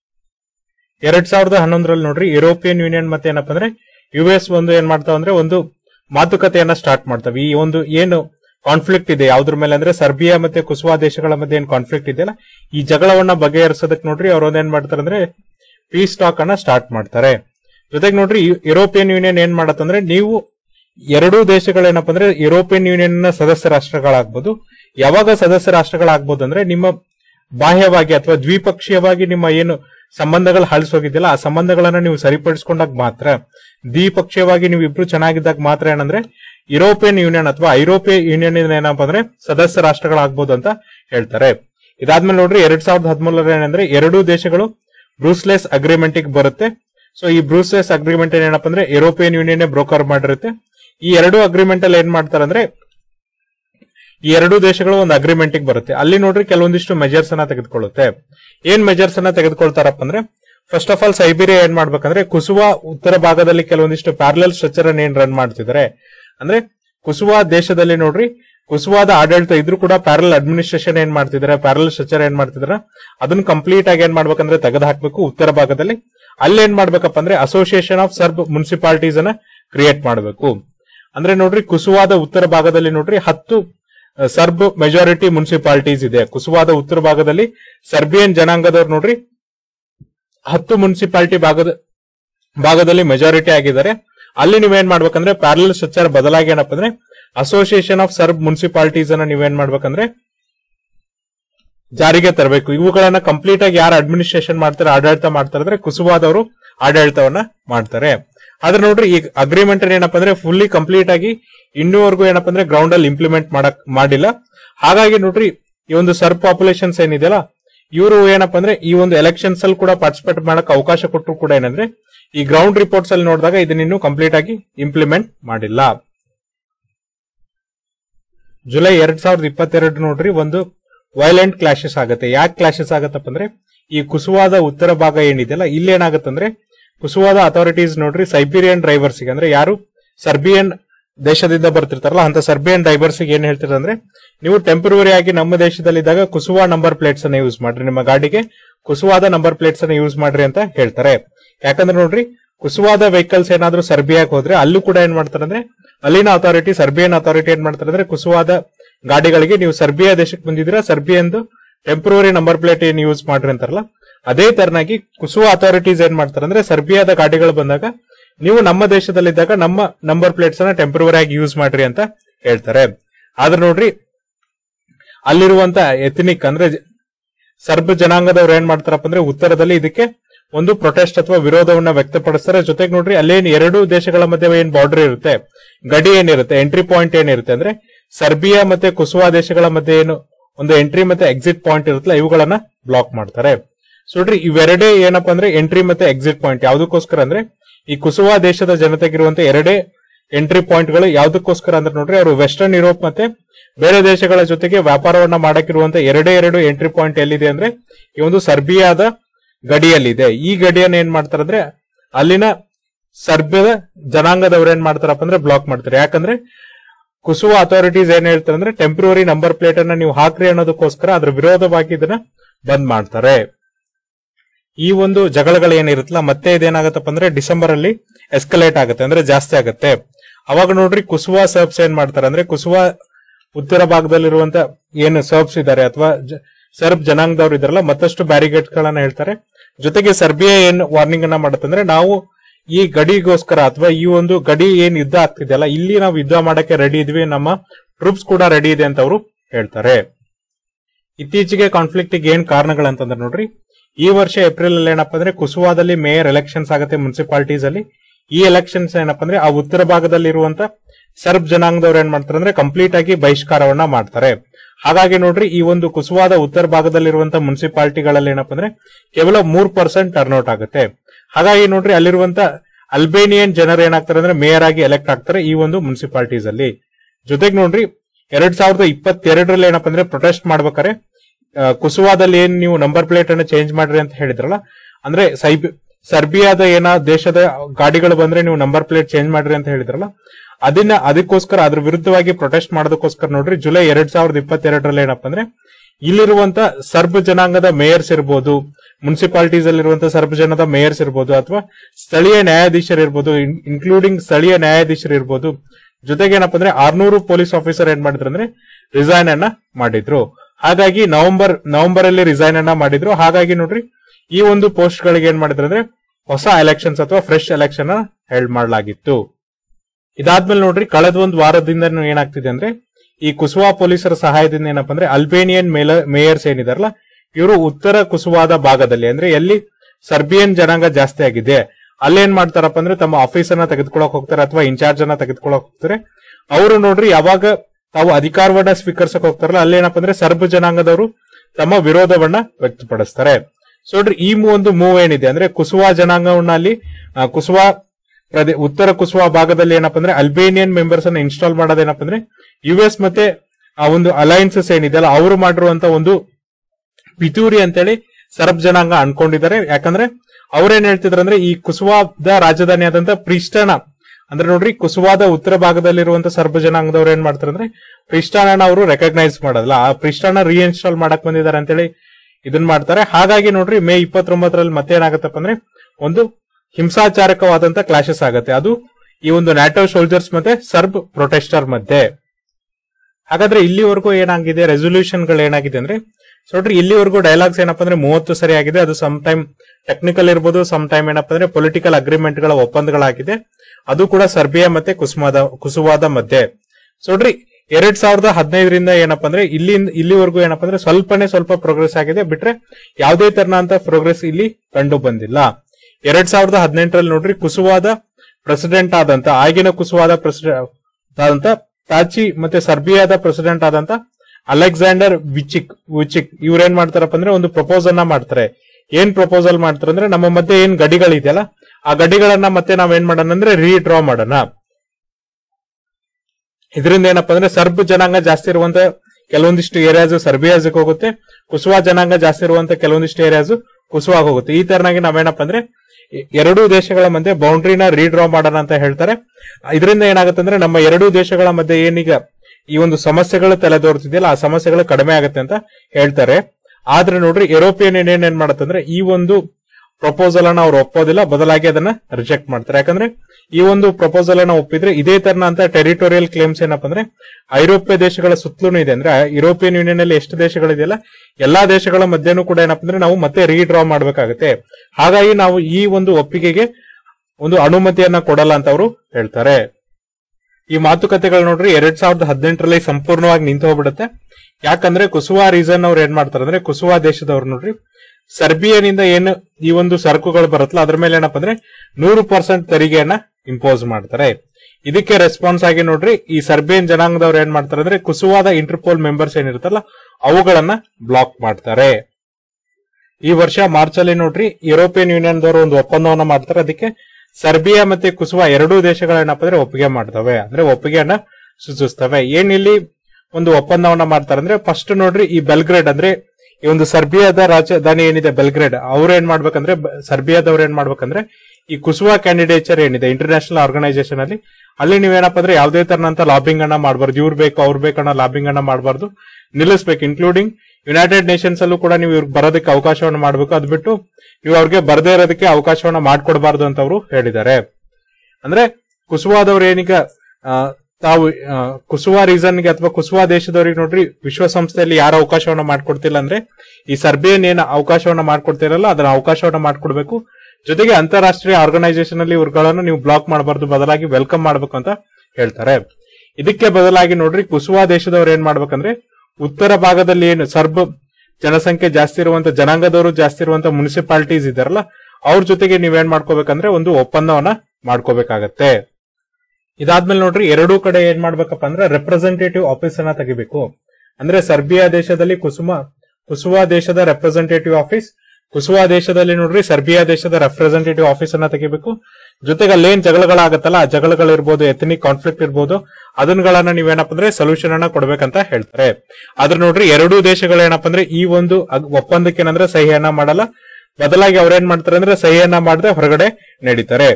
ಎರಡ್ ಸಾವಿರದ ಹನ್ನೊಂದರಲ್ಲಿ ನೋಡ್ರಿ ಯುರೋಪಿಯನ್ ಯೂನಿಯನ್ ಮತ್ತೆ ಏನಪ್ಪಾ ಅಂದ್ರೆ ಯು ಎಸ್ ಒಂದು ಏನ್ ಮಾಡ್ತಾವ ಅಂದ್ರೆ ಒಂದು ಮಾತುಕತೆಯನ್ನ ಸ್ಟಾರ್ಟ್ ಮಾಡ್ತವೆ ಈ ಒಂದು ಏನು ಕಾನ್ಫ್ಲಿಕ್ಟ್ ಇದೆ ಯಾವ್ದ್ರ ಮೇಲೆ ಅಂದ್ರೆ ಸರ್ಬಿಯಾ ಮತ್ತೆ ಕುಸುವಾ ದೇಶಗಳ ಮಧ್ಯೆ ಏನ್ ಕಾನ್ಫ್ಲಿಕ್ಟ್ ಇದೆಯಲ್ಲ ಈ ಜಗಳವನ್ನ ಬಗೆಹರಿಸೋದಕ್ಕೆ ನೋಡ್ರಿ ಅವ್ರು ಏನ್ ಮಾಡ್ತಾರೆ ಅಂದ್ರೆ ಪೀಸ್ ಟಾಕ್ ಅನ್ನ ಸ್ಟಾರ್ಟ್ ಮಾಡ್ತಾರೆ ಜೊತೆಗೆ ನೋಡ್ರಿ ಯು- ಯುರೋಪಿಯನ್ ಯೂನಿಯನ್ ಏನ್ ಮಾಡತ್ತಂದ್ರೆ ನೀವು ಎರಡೂ ದೇಶಗಳೇನಪ್ಪ ಅಂದ್ರೆ ಯುರೋಪಿಯನ್ ಯೂನಿಯನ್ ನ ಸದಸ್ಯ ರಾಷ್ಟ್ರಗಳಾಗ್ಬೋದು ಯಾವಾಗ ಸದಸ್ಯ ರಾಷ್ಟ್ರಗಳಾಗ್ಬೋದು ಅಂದ್ರೆ ನಿಮ್ಮ ಬಾಹ್ಯವಾಗಿ ಅಥವಾ ದ್ವಿಪಕ್ಷೀಯವಾಗಿ ನಿಮ್ಮ ಏನು ಸಂಬಂಧಗಳು ಹಳಿಸೋಗಿದ್ದಿಲ್ಲ ಆ ಸಂಬಂಧಗಳನ್ನ ನೀವು ಸರಿಪಡಿಸ್ಕೊಂಡಾಗ ಮಾತ್ರ ದ್ವಿಪಕ್ಷೀಯವಾಗಿ ನೀವು ಇಬ್ರು ಚೆನ್ನಾಗಿದ್ದಾಗ ಮಾತ್ರ ಏನಂದ್ರೆ ಯುರೋಪಿಯನ್ ಯೂನಿಯನ್ ಅಥವಾ ಐರೋಪ್ಯ ಯೂನಿಯನ್ ಏನಪ್ಪಾ ಅಂದ್ರೆ ಸದಸ್ಯ ರಾಷ್ಟ್ರಗಳಾಗ್ಬೋದು ಅಂತ ಹೇಳ್ತಾರೆ ಇದಾದ್ಮೇಲೆ ನೋಡ್ರಿ ಎರಡ್ ಸಾವಿರದ ಹದಿಮೂರರ ಏನಂದ್ರೆ ಎರಡೂ ದೇಶಗಳು ಬ್ರೂಸ್ಲೆಸ್ ಅಗ್ರಿಮೆಂಟ್ ಬರುತ್ತೆ ಸೊ ಈ ಬ್ರೂಸ್ಲೆಸ್ ಅಗ್ರಿಮೆಂಟ್ ಏನಪ್ಪಾ ಅಂದ್ರೆ ಯುರೋಪಿಯನ್ ಯೂನಿಯನ್ ಬ್ರೋಕರ್ ಮಾಡಿರುತ್ತೆ ಈ ಎರಡು ಅಗ್ರಿಮೆಂಟ್ ಅಲ್ಲಿ ಏನ್ ಮಾಡ್ತಾರೆ ಅಂದ್ರೆ ಈ ಎರಡೂ ದೇಶಗಳು ಒಂದು ಅಗ್ರಿಮೆಂಟ್ ಬರುತ್ತೆ ಅಲ್ಲಿ ನೋಡ್ರಿ ಕೆಲವೊಂದಿಷ್ಟು ಮೆಜರ್ಸ್ ಅನ್ನ ತೆಗೆದುಕೊಳ್ಳುತ್ತೆ ಏನ್ ಮೆಜರ್ಸ್ ಅನ್ನ ತೆಗೆದುಕೊಳ್ತಾರಪ್ಪ ಅಂದ್ರೆ ಫಸ್ಟ್ ಆಫ್ ಆಲ್ ಸೈಬೀರಿಯಾ ಏನ್ ಮಾಡ್ಬೇಕಂದ್ರೆ ಕುಸುವ ಉತ್ತರ ಭಾಗದಲ್ಲಿ ಕೆಲವೊಂದಿಷ್ಟು ಪ್ಯಾರಲಲ್ ಸ್ಟ್ರಕ್ಚರ್ ಅನ್ನ ಏನ್ ರನ್ ಮಾಡ್ತಿದ್ದಾರೆ ಅಂದ್ರೆ ಕುಸುವ ದೇಶದಲ್ಲಿ ನೋಡ್ರಿ ಕುಸುವಾದ ಆಡಳಿತ ಇದ್ರೂ ಕೂಡ ಪ್ಯಾರಲ್ ಅಡ್ಮಿನಿಸ್ಟ್ರೇಷನ್ ಏನ್ ಮಾಡ್ತಿದ್ದಾರೆ ಪ್ಯಾರಲ್ ಸ್ಟ್ರಕ್ಚರ್ ಏನ್ ಮಾಡ್ತಿದಾರೆ ಅದನ್ನ ಕಂಪ್ಲೀಟ್ ಆಗಿ ಏನ್ ಮಾಡ್ಬೇಕಂದ್ರೆ ತೆಗೆದು ಹಾಕ್ಬೇಕು ಉತ್ತರ ಭಾಗದಲ್ಲಿ ಅಲ್ಲಿ ಏನ್ ಮಾಡ್ಬೇಕಪ್ಪ ಅಂದ್ರೆ ಅಸೋಸಿಯೇಷನ್ ಆಫ್ ಸರ್ಬ್ ಮುನ್ಸಿಪಾಲಿಟೀಸ್ ಅನ್ನ ಕ್ರಿಯೇಟ್ ಮಾಡಬೇಕು ಅಂದ್ರೆ ನೋಡ್ರಿ ಕುಸುವಾದ ಉತ್ತರ ಭಾಗದಲ್ಲಿ ನೋಡ್ರಿ ಹತ್ತು ಅಹ್, ಸರ್ಬ್ ಮೆಜಾರಿಟಿ ಮುನ್ಸಿಪಾಲಿಟೀಸ್ ಇದೆ ಕುಸುವಾದ ಉತ್ತರ ಭಾಗದಲ್ಲಿ ಸರ್ಬಿಯನ್ ಜನಾಂಗದವ್ರು ನೋಡ್ರಿ ಹತ್ತು ಮುನ್ಸಿಪಾಲಿಟಿ ಭಾಗದ ಭಾಗದಲ್ಲಿ ಮೆಜಾರಿಟಿ ಆಗಿದ್ದಾರೆ ಅಲ್ಲಿ ನೀವೇನ್ ಮಾಡ್ಬೇಕಂದ್ರೆ ಪ್ಯಾರಲ್ ಸ್ಟ್ರಕ್ಚರ್ ಬದಲಾಗಿ ಏನಪ್ಪ ಅಂದ್ರೆ ಅಸೋಸಿಯೇಷನ್ ಆಫ್ ಸರ್ಬ್ ಮುನ್ಸಿಪಾಲಿಟೀಸ್ ಅನ್ನ ನೀವೇನ್ ಮಾಡ್ಬೇಕಂದ್ರೆ ಜಾರಿಗೆ ತರಬೇಕು ಇವುಗಳನ್ನ ಕಂಪ್ಲೀಟ್ ಆಗಿ ಯಾರು ಅಡ್ಮಿನಿಸ್ಟ್ರೇಷನ್ ಮಾಡ್ತಾರೆ ಆಡಳಿತ ಮಾಡ್ತಾರೆ ಅಂದ್ರೆ ಕುಸುವಾದವರು ಆಡಳಿತವನ್ನ ಮಾಡ್ತಾರೆ ಆದ್ರೆ ನೋಡ್ರಿ ಈ ಅಗ್ರಿಮೆಂಟ್ ಏನಪ್ಪ ಅಂದ್ರೆ ಫುಲ್ಲಿ ಕಂಪ್ಲೀಟ್ ಆಗಿ ಇನ್ನೂವರೆಗೂ ಏನಪ್ಪ ಅಂದ್ರೆ ಗ್ರೌಂಡ್ ಅಲ್ಲಿ ಇಂಪ್ಲಿಮೆಂಟ್ ಮಾಡಕ್ ಮಾಡಿಲ್ಲ ಹಾಗಾಗಿ ನೋಡ್ರಿ ಈ ಒಂದು ಸರ್ಬ್ ಪಾಪ್ಯುಲೇಷನ್ಸ್ ಏನಿದೆಯಲ್ಲ ಇವರು ಏನಪ್ಪ ಅಂದ್ರೆ ಈ ಒಂದು ಎಲೆಕ್ಷನ್ಸ್ ಅಲ್ಲಿ ಕೂಡ ಪಾರ್ಟಿಸಿಪೇಟ್ ಮಾಡಕ್ ಅವಕಾಶ ಕೊಟ್ಟರು ಕೂಡ ಏನಂದ್ರೆ ಈ ಗ್ರೌಂಡ್ ರಿಪೋರ್ಟ್ಸ್ ಅಲ್ಲಿ ನೋಡಿದಾಗ ಇದನ್ನ ಇನ್ನೂ ಕಂಪ್ಲೀಟ್ ಆಗಿ ಇಂಪ್ಲಿಮೆಂಟ್ ಮಾಡಿಲ್ಲ ಜುಲೈ ಎರಡ್ ಸಾವಿರದ ಇಪ್ಪತ್ತೆರಡು ನೋಡ್ರಿ ಒಂದು ವೈಲೆಂಟ್ ಕ್ಲಾಶಸ್ ಆಗುತ್ತೆ ಯಾಕೆ ಕ್ಲಾಶಸ್ ಆಗತ್ತಪ್ಪ ಅಂದ್ರೆ ಈ ಕುಸುವಾದ ಉತ್ತರ ಭಾಗ ಏನಿದೆಯಲ್ಲ ಇಲ್ಲಿ ಏನಾಗತ್ತಂದ್ರೆ ಕುಸುವಾದ ಅಥಾರಿಟೀಸ್ ನೋಡ್ರಿ ಸೈಬೀರಿಯನ್ ಡ್ರೈವರ್ಸ್ ಅಂದ್ರೆ ಯಾರು ಸರ್ಬಿಯನ್ ದೇಶದಿಂದ ಬರ್ತಿರ್ತಾರಲ್ಲ ಅಂತ ಸರ್ಬಿಯನ್ ಡ್ರೈವರ್ಸ್ ಏನ್ ಹೇಳ್ತಿದ್ದಾರೆ ಅಂದ್ರೆ ನೀವು ಟೆಂಪರರಿ ಆಗಿ ನಮ್ಮ ದೇಶದಲ್ಲಿದ್ದಾಗ ಕುಸುವಾ ನಂಬರ್ ಪ್ಲೇಟ್ಸ್ ಅನ್ನ ಯೂಸ್ ಮಾಡ್ರಿ ನಿಮ್ಮ ಗಾಡಿಗೆ ಕುಸುವಾದ ನಂಬರ್ ಪ್ಲೇಟ್ಸ್ ಅನ್ನ ಯೂಸ್ ಮಾಡ್ರಿ ಅಂತ ಹೇಳ್ತಾರೆ ಯಾಕಂದ್ರೆ ನೋಡ್ರಿ ಕುಸುವಾದ ವೆಹಿಕಲ್ಸ್ ಏನಾದ್ರೂ ಸರ್ಬಿಯಾಕ್ ಹೋದ್ರೆ ಅಲ್ಲೂ ಕೂಡ ಏನ್ ಮಾಡ್ತಾರೆ ಅಂದ್ರೆ ಅಲ್ಲಿನ ಅಥಾರಿಟಿ ಸರ್ಬಿಯನ್ ಅಥಾರಿಟಿ ಏನ್ ಮಾಡ್ತಾರೆ ಅಂದ್ರೆ ಕುಸುವಾದ ಗಾಡಿಗಳಿಗೆ ನೀವು ಸರ್ಬಿಯಾ ದೇಶಕ್ಕೆ ಬಂದಿದ್ದೀರಾ ಸರ್ಬಿಯನ್ದು ಟೆಂಪರರಿ ನಂಬರ್ ಪ್ಲೇಟ್ ಏನ್ ಯೂಸ್ ಮಾಡ್ರಿ ಅಂತಾರಲ್ಲ ಅದೇ ತರನಾಗಿ ಕುಸುವ ಅಥಾರಿಟೀಸ್ ಏನ್ ಮಾಡ್ತಾರೆ ಅಂದ್ರೆ ಸರ್ಬಿಯಾದ ಗಾಡಿಗಳು ಬಂದಾಗ ನೀವು ನಮ್ಮ ದೇಶದಲ್ಲಿದ್ದಾಗ ನಮ್ಮ ನಂಬರ್ ಪ್ಲೇಟ್ಸ್ ಅನ್ನ ಟೆಂಪರರಿ ಆಗಿ ಯೂಸ್ ಮಾಡ್ರಿ ಅಂತ ಹೇಳ್ತಾರೆ ಆದ್ರೆ ನೋಡ್ರಿ ಅಲ್ಲಿರುವಂತ ಎಥನಿಕ್ ಅಂದ್ರೆ ಜ- ಸರ್ಬ್ ಜನಾಂಗದವ್ರು ಏನ್ ಮಾಡ್ತಾರಪ್ಪ ಅಂದ್ರೆ ಉತ್ತರದಲ್ಲಿ ಇದಕ್ಕೆ ಒಂದು ಪ್ರೊಟೆಸ್ಟ್ ಅಥವಾ ವಿರೋಧವನ್ನ ವ್ಯಕ್ತಪಡಿಸ್ತಾರೆ ಜೊತೆಗೆ ನೋಡ್ರಿ ಅಲ್ಲೇನ್ ಎರಡು ದೇಶಗಳ ಮಧ್ಯೆ ಏನ್ ಬಾರ್ಡರ್ ಇರುತ್ತೆ ಗಡಿ ಏನಿರುತ್ತೆ ಎಂಟ್ರಿ ಪಾಯಿಂಟ್ ಏನಿರುತ್ತೆ ಅಂದ್ರೆ ಸರ್ಬಿಯಾ ಮತ್ತೆ ಕುಸುವಾ ದೇಶಗಳ ಮಧ್ಯೆ ಏನು ಒಂದು ಎಂಟ್ರಿ ಮತ್ತೆ ಎಕ್ಸಿಟ್ ಪಾಯಿಂಟ್ ಇರುತ್ತಲ್ಲ ಇವುಗಳನ್ನ ಬ್ಲಾಕ್ ಮಾಡ್ತಾರೆ ಸೊ ನೋಡ್ರಿ ಇವೆರಡೇ ಏನಪ್ಪಾ ಅಂದ್ರೆ ಎಂಟ್ರಿ ಮತ್ತೆ ಎಕ್ಸಿಟ್ ಪಾಯಿಂಟ್ ಯಾವ್ದಕ್ಕೋಸ್ಕರ ಅಂದ್ರೆ ಈ ಕುಸುವಾ ದೇಶದ ಜನತೆಗಿರುವಂತ ಎರಡೇ ಎಂಟ್ರಿ ಪಾಯಿಂಟ್ ಗಳು ಯಾವ್ದಕ್ಕೋಸ್ಕರ ಅಂದ್ರೆ ನೋಡ್ರಿ ಅವರು ವೆಸ್ಟರ್ನ್ ಯುರೋಪ್ ಮತ್ತೆ ಬೇರೆ ದೇಶಗಳ ಜೊತೆಗೆ ವ್ಯಾಪಾರವನ್ನ ಮಾಡಕ್ಕಿರುವಂತ ಎರಡೇ ಎರಡು ಎಂಟ್ರಿ ಪಾಯಿಂಟ್ ಎಲ್ಲಿದೆ ಅಂದ್ರೆ ಈ ಒಂದು ಸರ್ಬಿಯಾದ ಗಡಿಯಲ್ಲಿದೆ ಈ ಗಡಿಯನ್ನ ಏನ್ ಮಾಡ್ತಾರೆ ಅಂದ್ರೆ ಅಲ್ಲಿನ ಸರ್ಬಿಯಾದ ಜನಾಂಗದವ್ರು ಏನ್ ಮಾಡ್ತಾರಪ್ಪ ಅಂದ್ರೆ ಬ್ಲಾಕ್ ಮಾಡ್ತಾರೆ ಯಾಕಂದ್ರೆ ಕುಸುವ ಅಥಾರಿಟೀಸ್ ಏನ್ ಹೇಳ್ತಾರೆ ಅಂದ್ರೆ ಟೆಂಪ್ರವರಿ ನಂಬರ್ ಪ್ಲೇಟ್ ಅನ್ನ ನೀವು ಹಾಕ್ರಿ ಅನ್ನೋದಕ್ಕೋಸ್ಕರ ಅದ್ರ ವಿರೋಧವಾಗಿ ಇದನ್ನ ಬಂದ್ ಮಾಡ್ತಾರೆ ಈ ಒಂದು ಜಗಳಗಳು ಏನಿರುತ್ತಲ್ಲ ಮತ್ತೆ ಇದೇನಾಗತ್ತಪ್ಪ ಅಂದ್ರೆ ಡಿಸೆಂಬರ್ ಅಲ್ಲಿ ಎಸ್ಕಲೇಟ್ ಆಗುತ್ತೆ ಅಂದ್ರೆ ಜಾಸ್ತಿ ಆಗುತ್ತೆ ಅವಾಗ ನೋಡ್ರಿ ಕುಸುವ ಸರ್ಬ್ಸ್ ಏನ್ ಮಾಡ್ತಾರೆ ಅಂದ್ರೆ ಕುಸುವ ಉತ್ತರ ಭಾಗದಲ್ಲಿರುವಂತ ಏನು ಸರ್ಬ್ಸ್ ಇದ್ದಾರೆ ಅಥವಾ ಸರ್ಬ್ ಜನಾಂಗದವ್ರು ಇದಾರಲ್ಲ ಮತ್ತಷ್ಟು ಬ್ಯಾರಿಗೇಡ್ ಗಳನ್ನ ಹೇಳ್ತಾರೆ ಜೊತೆಗೆ ಸರ್ಬಿಯಾ ಏನ್ ವಾರ್ನಿಂಗ್ ಅನ್ನ ಮಾಡುತ್ತಂದ್ರೆ ನಾವು ಈ ಗಡಿಗೋಸ್ಕರ ಅಥವಾ ಈ ಒಂದು ಗಡಿ ಏನ್ ಯುದ್ಧ ಆಗ್ತಿದೆಯಲ್ಲ ಇಲ್ಲಿ ನಾವು ಯುದ್ಧ ಮಾಡಕ್ಕೆ ರೆಡಿ ಇದ್ವಿ ನಮ್ಮ ಟ್ರೂಪ್ಸ್ ಕೂಡ ರೆಡಿ ಇದೆ ಅಂತ ಅವರು ಹೇಳ್ತಾರೆ ಇತ್ತೀಚೆಗೆ ಕಾನ್ಫ್ಲಿಕ್ಟ್ ಏನ್ ಕಾರಣಗಳಂತಂದ್ರೆ ನೋಡ್ರಿ ಈ ವರ್ಷ ಏಪ್ರಿಲ್ ಅಲ್ಲಿ ಏನಪ್ಪಾ ಅಂದ್ರೆ ಕುಸುವಾದಲ್ಲಿ ಮೇಯರ್ ಎಲೆಕ್ಷನ್ಸ್ ಆಗುತ್ತೆ ಮುನ್ಸಿಪಾಲಿಟೀಸ್ ಅಲ್ಲಿ ಈ ಎಲೆಕ್ಷನ್ಸ್ ಏನಪ್ಪಾ ಅಂದ್ರೆ ಆ ಉತ್ತರ ಭಾಗದಲ್ಲಿರುವಂತ ಸರ್ಬ್ ಜನಾಂಗದವ್ರು ಏನ್ ಮಾಡ್ತಾರೆ ಅಂದ್ರೆ ಕಂಪ್ಲೀಟ್ ಆಗಿ ಬಹಿಷ್ಕಾರವನ್ನ ಮಾಡ್ತಾರೆ ಹಾಗಾಗಿ ನೋಡ್ರಿ ಈ ಒಂದು ಕುಸುವಾದ ಉತ್ತರ ಭಾಗದಲ್ಲಿರುವಂತ ಮುನ್ಸಿಪಾಲಿಟಿಗಳಲ್ಲಿ ಏನಪ್ಪಾ ಅಂದ್ರೆ ಕೇವಲ ಮೂರ್ ಪರ್ಸೆಂಟ್ ಟರ್ನ್ಔಟ್ ಆಗುತ್ತೆ ಹಾಗಾಗಿ ನೋಡ್ರಿ ಅಲ್ಲಿರುವಂತ ಅಲ್ಬೇನಿಯನ್ ಜನರು ಏನಾಗ್ತಾರೆ ಅಂದ್ರೆ ಮೇಯರ್ ಆಗಿ ಎಲೆಕ್ಟ್ ಆಗ್ತಾರೆ ಈ ಒಂದು ಮುನ್ಸಿಪಾಲಿಟೀಸ್ ಅಲ್ಲಿ ಜೊತೆಗೆ ನೋಡ್ರಿ ಎರಡ್ ಸಾವಿರದ ಇಪ್ಪತ್ತೆರಡರಲ್ಲಿ ಏನಪ್ಪಾ ಅಂದ್ರೆ ಪ್ರೊಟೆಸ್ಟ್ ಮಾಡ್ಬೇಕಾರೆ ಆ, ಕುಸುವಾದಲ್ಲಿ ಏನ್ ನೀವು ನಂಬರ್ ಪ್ಲೇಟ್ ಅನ್ನ ಚೇಂಜ್ ಮಾಡ್ರಿ ಅಂತ ಹೇಳಿದ್ರಲ್ಲ ಅಂದ್ರೆ ಸೈಬ್ ಸರ್ಬಿಯಾದ ಏನ ದೇಶದ ಗಾಡಿಗಳು ಬಂದ್ರೆ ನೀವು ನಂಬರ್ ಪ್ಲೇಟ್ ಚೇಂಜ್ ಮಾಡ್ರಿ ಅಂತ ಹೇಳಿದ್ರಲ್ಲ ಅದನ್ನ ಅದಕ್ಕೋಸ್ಕರ ಅದ್ರ ವಿರುದ್ಧವಾಗಿ ಪ್ರೊಟೆಸ್ಟ್ ಮಾಡೋದಕ್ಕೋಸ್ಕರ ನೋಡ್ರಿ ಜುಲೈ ಎರಡ್ ಸಾವಿರದ ಇಪ್ಪತ್ತೆರಡರಲ್ಲಿ ಏನಪ್ಪಾ ಅಂದ್ರೆ ಇಲ್ಲಿರುವಂತ ಸರ್ಬ್ ಜನಾಂಗದ ಮೇಯರ್ಸ್ ಇರ್ಬೋದು ಮುನ್ಸಿಪಾಲಿಟೀಸ್ ಅಲ್ಲಿರುವಂತ ಸರ್ಬ್ ಜನದ ಮೇಯರ್ಸ್ ಇರ್ಬೋದು ಅಥವಾ ಸ್ಥಳೀಯ ನ್ಯಾಯಾಧೀಶರು ಇರ್ಬೋದು ಇನ್ಕ್ಲೂಡಿಂಗ್ ಸ್ಥಳೀಯ ನ್ಯಾಯಾಧೀಶರು ಇರ್ಬೋದು ಜೊತೆಗೆ ಏನಪ್ಪಾ ಅಂದ್ರೆ ಆರ್ನೂರು ಪೊಲೀಸ್ ಆಫೀಸರ್ ಏನ್ ಮಾಡಿದ್ರು ಅಂದ್ರೆ ರಿಸೈನ್ ಅನ್ನ ಮಾಡಿದ್ರು ಹಾಗಾಗಿ ನವೆಂಬರ್ ನವೆಂಬರ್ ಅಲ್ಲಿ ರಿಸೈನ್ ಅನ್ನ ಮಾಡಿದ್ರು ಹಾಗಾಗಿ ನೋಡ್ರಿ ಈ ಒಂದು ಪೋಸ್ಟ್ ಗಳಿಗೆ ಏನ್ ಮಾಡಿದ್ರು ಅಂದ್ರೆ ಹೊಸ ಎಲೆಕ್ಷನ್ಸ್ ಅಥವಾ ಫ್ರೆಶ್ ಎಲೆಕ್ಷನ್ ಹೆಲ್ಡ್ ಮಾಡಲಾಗಿತ್ತು ಇದಾದ್ಮೇಲೆ ನೋಡ್ರಿ ಕಳೆದ ಒಂದು ವಾರದಿಂದ ಏನಾಗ್ತಿದೆ ಅಂದ್ರೆ ಈ ಕುಸುವಾ ಪೊಲೀಸರ ಸಹಾಯದಿಂದ ಏನಪ್ಪಾ ಅಂದ್ರೆ ಅಲ್ಬೇನಿಯನ್ ಮೇಯರ್ಸ್ ಏನಿದಾರಲ್ಲ ಇವರು ಉತ್ತರ ಕುಸುವಾದ ಭಾಗದಲ್ಲಿ ಅಂದ್ರೆ ಎಲ್ಲಿ ಸರ್ಬಿಯನ್ ಜನಾಂಗ ಜಾಸ್ತಿ ಆಗಿದೆ ಅಲ್ಲೇನ್ ಮಾಡ್ತಾರಪ್ಪ ಅಂದ್ರೆ ತಮ್ಮ ಆಫೀಸ್ ಅನ್ನ ತೆಗೆದುಕೊಳ್ಳಕ್ ಹೋಗ್ತಾರೆ ಅಥವಾ ಇನ್ಚಾರ್ಜ್ ಅನ್ನ ತೆಗೆದುಕೊಳ್ಳಕ್ ಹೋಗ್ತಾರೆ ಅವರು ನೋಡ್ರಿ ಯಾವಾಗ ತಾವು ಅಧಿಕಾರವನ್ನ ಸ್ವೀಕರಿಸಕ್ ಹೋಗ್ತಾರಲ್ಲ ಅಲ್ಲೇನಪ್ಪ ಅಂದ್ರೆ ಸರ್ಬ್ ಜನಾಂಗದವರು ತಮ್ಮ ವಿರೋಧವನ್ನ ವ್ಯಕ್ತಪಡಿಸ್ತಾರೆ ಸೊ ನೋಡ್ರಿ ಈ ಮೂ- ಒಂದು ಮೂವ್ ಏನಿದೆ ಅಂದ್ರೆ ಕುಸುವಾ ಜನಾಂಗವನ್ನ ಅಲ್ಲಿ ಆ, ಕುಸುವಾ ಪ್ರದೇ ಉತ್ತರ ಕುಸುವಾ ಭಾಗದಲ್ಲಿ ಏನಪ್ಪಾ ಅಂದ್ರೆ ಅಲ್ಬೇನಿಯನ್ ಮೆಂಬರ್ಸ್ ಅನ್ನ ಇನ್ಸ್ಟಾಲ್ ಮಾಡೋದೇನಪ್ಪ ಅಂದ್ರೆ ಯು ಎಸ್ ಮತ್ತೆ ಆ ಒಂದು ಅಲೈನ್ಸಸ್ ಏನಿದೆಯಲ್ಲ ಅವರು ಮಾಡಿರುವಂತ ಒಂದು ಪಿತೂರಿ ಅಂತೇಳಿ ಸರ್ಬ್ ಜನಾಂಗ ಅನ್ಕೊಂಡಿದ್ದಾರೆ ಯಾಕಂದ್ರೆ ಅವ್ರೇನ್ ಹೇಳ್ತಿದ್ರು ಅಂದ್ರೆ ಈ ಕುಸುವಾದ ರಾಜಧಾನಿ ಆದಂತ ಪ್ರಿಸ್ಟಾನ ಅಂದ್ರೆ ನೋಡ್ರಿ ಕುಸುವಾದ ಉತ್ತರ ಭಾಗದಲ್ಲಿರುವಂತ ಸರ್ಬ್ ಜನಾಂಗದವ್ರು ಏನ್ ಮಾಡ್ತಾರೆ ಅಂದ್ರೆ ಪ್ರಿಸ್ಟಾನ ಅವರು ರೆಕಗ್ನೈಸ್ ಮಾಡೋದಿಲ್ಲ ಆ ಪ್ರಿಸ್ಟಾನ ರೀಇನ್ಸ್ಟಾಲ್ ಮಾಡಕ್ ಬಂದಿದ್ದಾರೆ ಅಂತೇಳಿ ಇದನ್ ಮಾಡ್ತಾರೆ ಹಾಗಾಗಿ ನೋಡ್ರಿ ಮೇ ಇಪ್ಪತ್ತೊಂಬತ್ತರಲ್ಲಿ ಮತ್ತೆ ಏನಾಗತ್ತಪ್ಪ ಅಂದ್ರೆ ಒಂದು ಹಿಂಸಾಚಾರಕವಾದಂತ ಕ್ಲಾಶಸ್ ಆಗತ್ತೆ ಅದು ಈ ಒಂದು ನ್ಯಾಟೋ ಸೋಲ್ಜರ್ಸ್ ಮತ್ತೆ ಸರ್ಬ್ ಪ್ರೊಟೆಸ್ಟರ್ ಮಧ್ಯೆ ಹಾಗಾದ್ರೆ ಇಲ್ಲಿವರೆಗೂ ಏನಾಗಿದೆ ರೆಸೊಲ್ಯೂಷನ್ ಗಳು ಏನಾಗಿದೆ ಅಂದ್ರೆ ಸೊ ನೋಡ್ರಿ ಇಲ್ಲಿವರೆಗೂ ಡೈಲಾಗ್ಸ್ ಏನಪ್ಪಾ ಅಂದ್ರೆ ಮೂವತ್ತು ಸರಿ ಆಗಿದೆ ಅದು ಸಮ್ ಟೈಮ್ ಟೆಕ್ನಿಕಲ್ ಇರ್ಬೋದು ಸಮ್ ಟೈಮ್ ಏನಪ್ಪಾ ಅಂದ್ರೆ ಪೊಲಿಟಿಕಲ್ ಅಗ್ರಿಮೆಂಟ್ ಗಳ ಒಪ್ಪಂದಗಳಾಗಿದೆ ಅದು ಕೂಡ ಸರ್ಬಿಯಾ ಮತ್ತೆ ಕುಸುಮಾದ ಕುಸುವಾದ ಮಧ್ಯೆ ಸೊ ನೋಡ್ರಿ ಎರಡ್ ಸಾವಿರದ ಹದಿನೈದರಿಂದ ಏನಪ್ಪಾ ಅಂದ್ರೆ ಇಲ್ಲಿ ಇಲ್ಲಿವರೆಗೂ ಏನಪ್ಪಾ ಅಂದ್ರೆ ಸ್ವಲ್ಪನೇ ಸ್ವಲ್ಪ ಪ್ರೋಗ್ರೆಸ್ ಆಗಿದೆ ಬಿಟ್ರೆ ಯಾವುದೇ ತರನಂತ ಪ್ರೋಗ್ರೆಸ್ ಇಲ್ಲಿ ಕಂಡು ಬಂದಿಲ್ಲ ಎರಡ್ ಸಾವಿರದ ಹದಿನೆಂಟರಲ್ಲಿ ನೋಡ್ರಿ ಕುಸುವಾದ ಪ್ರೆಸಿಡೆಂಟ್ ಆದಂತ ಆಗಿನ ಕುಸುವಾದ ಪ್ರೆಸಿಡೆಂಟ್ ಆದಂತ ತಾಚಿ ಮತ್ತೆ ಸರ್ಬಿಯಾದ ಪ್ರೆಸಿಡೆಂಟ್ ಆದಂತ ಅಲೆಕ್ಸಾಂಡರ್ ವಿಚಿಕ್ ವಿಚಿಕ್ ಇವ್ರೇನ್ ಮಾಡ್ತಾರಪ್ಪ ಅಂದ್ರೆ ಒಂದು ಪ್ರಪೋಸಲ್ ನ ಮಾಡ್ತಾರೆ ಏನ್ ಪ್ರಪೋಸಲ್ ಮಾಡ್ತಾರೆ ಅಂದ್ರೆ ನಮ್ಮ ಮಧ್ಯೆ ಏನ್ ಗಡಿಗಳಿದೆಯಲ್ಲ ಆ ಗಡಿಗಳನ್ನ ಮತ್ತೆ ನಾವ್ ಏನ್ ಮಾಡೋಣ ಅಂದ್ರೆ ರೀಡ್ರಾ ಮಾಡೋಣ ಇದರಿಂದ ಏನಪ್ಪಾ ಅಂದ್ರೆ ಸರ್ಬ್ ಜನಾಂಗ ಜಾಸ್ತಿ ಇರುವಂತ ಕೆಲವೊಂದಿಷ್ಟು ಏರಿಯಾಸ್ ಸರ್ಬಿಯಾಸ್ ಹೋಗುತ್ತೆ ಕುಸುವಾ ಜನಾಂಗ ಜಾಸ್ತಿ ಇರುವಂತ ಕೆಲವೊಂದಿಷ್ಟು ಏರಿಯಾಸ್ ಕುಸುವಾಗ ಹೋಗುತ್ತೆ ಈ ತರನಾಗಿ ನಾವೇನಪ್ಪ ಅಂದ್ರೆ ಎ- ಎರಡೂ ದೇಶಗಳ ಮಧ್ಯೆ ಬೌಂಡ್ರಿನ ರೀಡ್ರಾ ಮಾಡೋಣ ಅಂತ ಹೇಳ್ತಾರೆ ಇದರಿಂದ ಏನಾಗುತ್ತೆ ಅಂದ್ರೆ ನಮ್ಮ ಎರಡೂ ದೇಶಗಳ ಮಧ್ಯೆ ಏನೀಗ ಈ ಒಂದು ಸಮಸ್ಯೆಗಳು ತಲೆದೋರ್ತಿದೆಯಲ್ಲ ಆ ಸಮಸ್ಯೆಗಳು ಕಡಿಮೆ ಆಗುತ್ತೆ ಅಂತ ಹೇಳ್ತಾರೆ ಆದ್ರೆ ನೋಡ್ರಿ ಯುರೋಪಿಯನ್ ಯೂನಿಯನ್ ಏನ್ ಮಾಡುತ್ತಂದ್ರೆ ಈ ಒಂದು ಪ್ರಪೋಸಲ್ ಅನ್ನ ಅವ್ರು ಒಪ್ಪೋದಿಲ್ಲ ಬದಲಾಗಿ ಅದನ್ನ ರಿಜೆಕ್ಟ್ ಮಾಡ್ತಾರೆ ಯಾಕಂದ್ರೆ ಈ ಒಂದು ಪ್ರಪೋಸಲ್ ಅನ್ನ ಒಪ್ಪಿದ್ರೆ ಇದೇ ತರನಂತ ಟೆರಿಟೋರಿಯಲ್ ಕ್ಲೇಮ್ಸ್ ಏನಪ್ಪ ಅಂದ್ರೆ ಐರೋಪ್ಯ ದೇಶಗಳ ಸುತ್ತಲೂ ಇದೆ ಅಂದ್ರೆ ಯುರೋಪಿಯನ್ ಯೂನಿಯನ್ ಅಲ್ಲಿ ಎಷ್ಟು ದೇಶಗಳಿದೆಯಲ್ಲ ಎಲ್ಲಾ ದೇಶಗಳ ಮಧ್ಯನೂ ಕೂಡ ಏನಪ್ಪ ಅಂದ್ರೆ ನಾವು ಮತ್ತೆ ರೀಡ್ರಾ ಮಾಡ್ಬೇಕಾಗತ್ತೆ ಹಾಗಾಗಿ ನಾವು ಈ ಒಂದು ಒಪ್ಪಿಗೆಗೆ ಒಂದು ಅನುಮತಿಯನ್ನ ಕೊಡಲ್ಲ ಅಂತ ಅವರು ಹೇಳ್ತಾರೆ ಈ ಮಾತುಕತೆಗಳು ನೋಡ್ರಿ ಎರಡ್ ಸಾವಿರದ ಹದಿನೆಂಟರಲ್ಲಿ ಸಂಪೂರ್ಣವಾಗಿ ನಿಂತು ಹೋಗ್ಬಿಡುತ್ತೆ ಯಾಕಂದ್ರೆ ಕುಸುವಾ ರೀಸನ್ ಅವ್ರು ಏನ್ ಮಾಡ್ತಾರೆ ಅಂದ್ರೆ ಕುಸುವಾ ದೇಶದವ್ರು ನೋಡ್ರಿ ಸರ್ಬಿಯನಿಂದ ಏನು ಈ ಒಂದು ಸರಕುಗಳು ಬರುತ್ತಲ್ಲ ಅದ್ರ ಮೇಲೆ ಏನಪ್ಪ ಅಂದ್ರೆ ನೂರು ಪರ್ಸೆಂಟ್ ತೆರಿಗೆಯನ್ನ ಇಂಪೋಸ್ ಮಾಡ್ತಾರೆ ಇದಕ್ಕೆ ರೆಸ್ಪಾನ್ಸ್ ಆಗಿ ನೋಡ್ರಿ ಈ ಸರ್ಬಿಯನ್ ಜನಾಂಗದವ್ರು ಏನ್ ಮಾಡ್ತಾರೆ ಅಂದ್ರೆ ಕುಸುವಾದ ಇಂಟರ್ಪೋಲ್ ಮೆಂಬರ್ಸ್ ಏನಿರುತ್ತಲ್ಲ ಅವುಗಳನ್ನ ಬ್ಲಾಕ್ ಮಾಡ್ತಾರೆ ಈ ವರ್ಷ ಮಾರ್ಚ್ ಅಲ್ಲಿ ನೋಡ್ರಿ ಯುರೋಪಿಯನ್ ಯೂನಿಯನ್ ದವರು ಒಂದು ಒಪ್ಪಂದವನ್ನ ಮಾಡ್ತಾರೆ ಅದಕ್ಕೆ ಸರ್ಬಿಯಾ ಮತ್ತೆ ಕುಸುವ ಎರಡೂ ದೇಶಗಳು ಏನಪ್ಪ ಅಂದ್ರೆ ಒಪ್ಪಿಗೆ ಮಾಡ್ತವೆ ಅಂದ್ರೆ ಒಪ್ಪಿಗೆಯನ್ನ ಸೂಚಿಸ್ತವೆ ಏನಿಲ್ಲಿ ಒಂದು ಒಪ್ಪಂದವನ್ನ ಮಾಡ್ತಾರೆ ಅಂದ್ರೆ ಫಸ್ಟ್ ನೋಡ್ರಿ ಈ ಬೆಲ್ಗ್ರೇಡ್ ಅಂದ್ರೆ ಈ ಒಂದು ಸರ್ಬಿಯಾದ ರಾಜಧಾನಿ ಏನಿದೆ ಬೆಲ್ಗ್ರೇಡ್ ಅವ್ರು ಏನ್ ಮಾಡ್ಬೇಕಂದ್ರೆ ಬ- ಸರ್ಬಿಯಾದವ್ರು ಏನ್ ಮಾಡ್ಬೇಕಂದ್ರೆ ಈ ಕುಸುವಾ ಕ್ಯಾಂಡಿಡೇಚರ್ ಏನಿದೆ ಇಂಟರ್ನ್ಯಾಷನಲ್ ಆರ್ಗನೈಸೇಷನ್ ಅಲ್ಲಿ ಅಲ್ಲಿ ನೀವೇನಪ್ಪ ಅಂದ್ರೆ ಯಾವುದೇ ತರನಂತ ಲಾಬಿಂಗ್ ಅನ್ನ ಮಾಡಬಾರ್ದು ಇವ್ರು ಬೇಕು ಅವ್ರು ಬೇಕನ್ನೋ ಲಾಬಿಂಗ್ ಅನ್ನ ಮಾಡಬಾರ್ದು ನಿಲ್ಲಿಸ್ಬೇಕು ಇನ್ಕ್ಲೂಡಿಂಗ್ ಯುನೈಟೆಡ್ ನೇಷನ್ಸ್ ಅಲ್ಲೂ ಕೂಡ ನೀವು ಇವ್ರಿಗೆ ಬರೋದಕ್ಕೆ ಅವಕಾಶವನ್ನು ಮಾಡಬೇಕು ಅದ್ ಬಿಟ್ಟು ನೀವು ಅವ್ರಿಗೆ ಬರದೇ ಇರೋದಕ್ಕೆ ಅವಕಾಶವನ್ನ ಮಾಡ್ಕೊಡ್ಬಾರ್ದು ಅಂತ ಅವರು ಹೇಳಿದ್ದಾರೆ ಅಂದ್ರೆ ಕುಸುವಾದವ್ರು ಏನೀಗ ಆ, ತಾವು ಆ, ಕುಸುವಾ ರೀಸನ್ಗೆ ಅಥವಾ ಕುಸುವಾ ದೇಶದವ್ರಿಗೆ ನೋಡ್ರಿ ವಿಶ್ವಸಂಸ್ಥೆಯಲ್ಲಿ ಯಾರು ಅವಕಾಶವನ್ನ ಮಾಡ್ಕೊಡ್ತಿಲ್ಲ ಅಂದ್ರೆ ಈ ಸರ್ಬಿಯನ್ ಏನ್ ಅವಕಾಶವನ್ನ ಮಾಡ್ಕೊಡ್ತಿರಲ್ಲ ಅದನ್ನ ಅವಕಾಶವನ್ನ ಮಾಡ್ಕೊಡ್ಬೇಕು ಜೊತೆಗೆ ಅಂತಾರಾಷ್ಟ್ರೀಯ ಆರ್ಗನೈಸೇಷನ್ ಅಲ್ಲಿ ಇವ್ರುಗಳನ್ನು ನೀವು ಬ್ಲಾಕ್ ಮಾಡಬಾರ್ದು ಬದಲಾಗಿ ವೆಲ್ಕಮ್ ಮಾಡ್ಬೇಕು ಅಂತ ಹೇಳ್ತಾರೆ ಇದಕ್ಕೆ ಬದಲಾಗಿ ನೋಡ್ರಿ ಕುಸುವಾ ದೇಶದವ್ರು ಏನ್ ಮಾಡ್ಬೇಕಂದ್ರೆ ಉತ್ತರ ಭಾಗದಲ್ಲಿ ಏನು ಸರ್ಬ್ ಜನಸಂಖ್ಯೆ ಜಾಸ್ತಿ ಇರುವಂತ ಜನಾಂಗದವರು ಜಾಸ್ತಿ ಇರುವಂತ ಮುನ್ಸಿಪಾಲಿಟೀಸ್ ಇದಾರಲ್ಲ ಅವ್ರ ಜೊತೆಗೆ ನೀವೇನ್ ಮಾಡ್ಕೋಬೇಕಂದ್ರೆ ಒಂದು ಒಪ್ಪಂದವನ್ನ ಮಾಡ್ಕೋಬೇಕಾಗತ್ತೆ ಇದಾದ್ಮೇಲೆ ನೋಡ್ರಿ ಎರಡೂ ಕಡೆ ಏನ್ ಮಾಡ್ಬೇಕಪ್ಪ ಅಂದ್ರೆ ರೆಪ್ರೆಸೆಂಟೇಟಿವ್ ಆಫೀಸ್ ಅನ್ನ ತೆಗಿಬೇಕು ಅಂದ್ರೆ ಸರ್ಬಿಯಾ ದೇಶದಲ್ಲಿ ಕುಸುಮ ಕುಸುವಾ ದೇಶದ ರೆಪ್ರೆಸೆಂಟೇಟಿವ್ ಆಫೀಸ್ ಕುಸುವಾ ದೇಶದಲ್ಲಿ ನೋಡ್ರಿ ಸರ್ಬಿಯಾ ದೇಶದ ರೆಪ್ರೆಸೆಂಟೇಟಿವ್ ಆಫೀಸ್ ಅನ್ನ ತೆಗಿಬೇಕು ಜೊತೆಗೆ ಅಲ್ಲೇನ್ ಜಗಳಗಳಾಗತ್ತಲ್ಲ ಆ ಜಗಳಗಳಿರ್ಬೋದು ಎಥನಿಕ್ ಕಾನ್ಫ್ಲಿಕ್ಟ್ ಇರ್ಬೋದು ಅದನ್ಗಳನ್ನ ನೀವೇನಪ್ಪ ಅಂದ್ರೆ ಸೊಲ್ಯೂಷನ್ ಅನ್ನ ಕೊಡ್ಬೇಕಂತ ಹೇಳ್ತಾರೆ ಆದ್ರೆ ನೋಡ್ರಿ ಎರಡೂ ದೇಶಗಳು ಏನಪ್ಪ ಅಂದ್ರೆ ಈ ಒಂದು ಅಗ್- ಒಪ್ಪಂದಕ್ಕೆ ಏನಂದ್ರೆ ಸಹಿಯನ್ನ ಮಾಡಲ್ಲ ಬದಲಾಗಿ ಅವ್ರೇನ್ ಮಾಡ್ತಾರೆ ಅಂದ್ರೆ ಸಹಿಯನ್ನ ಮಾಡದೆ ಹೊರಗಡೆ ನಡೀತಾರೆ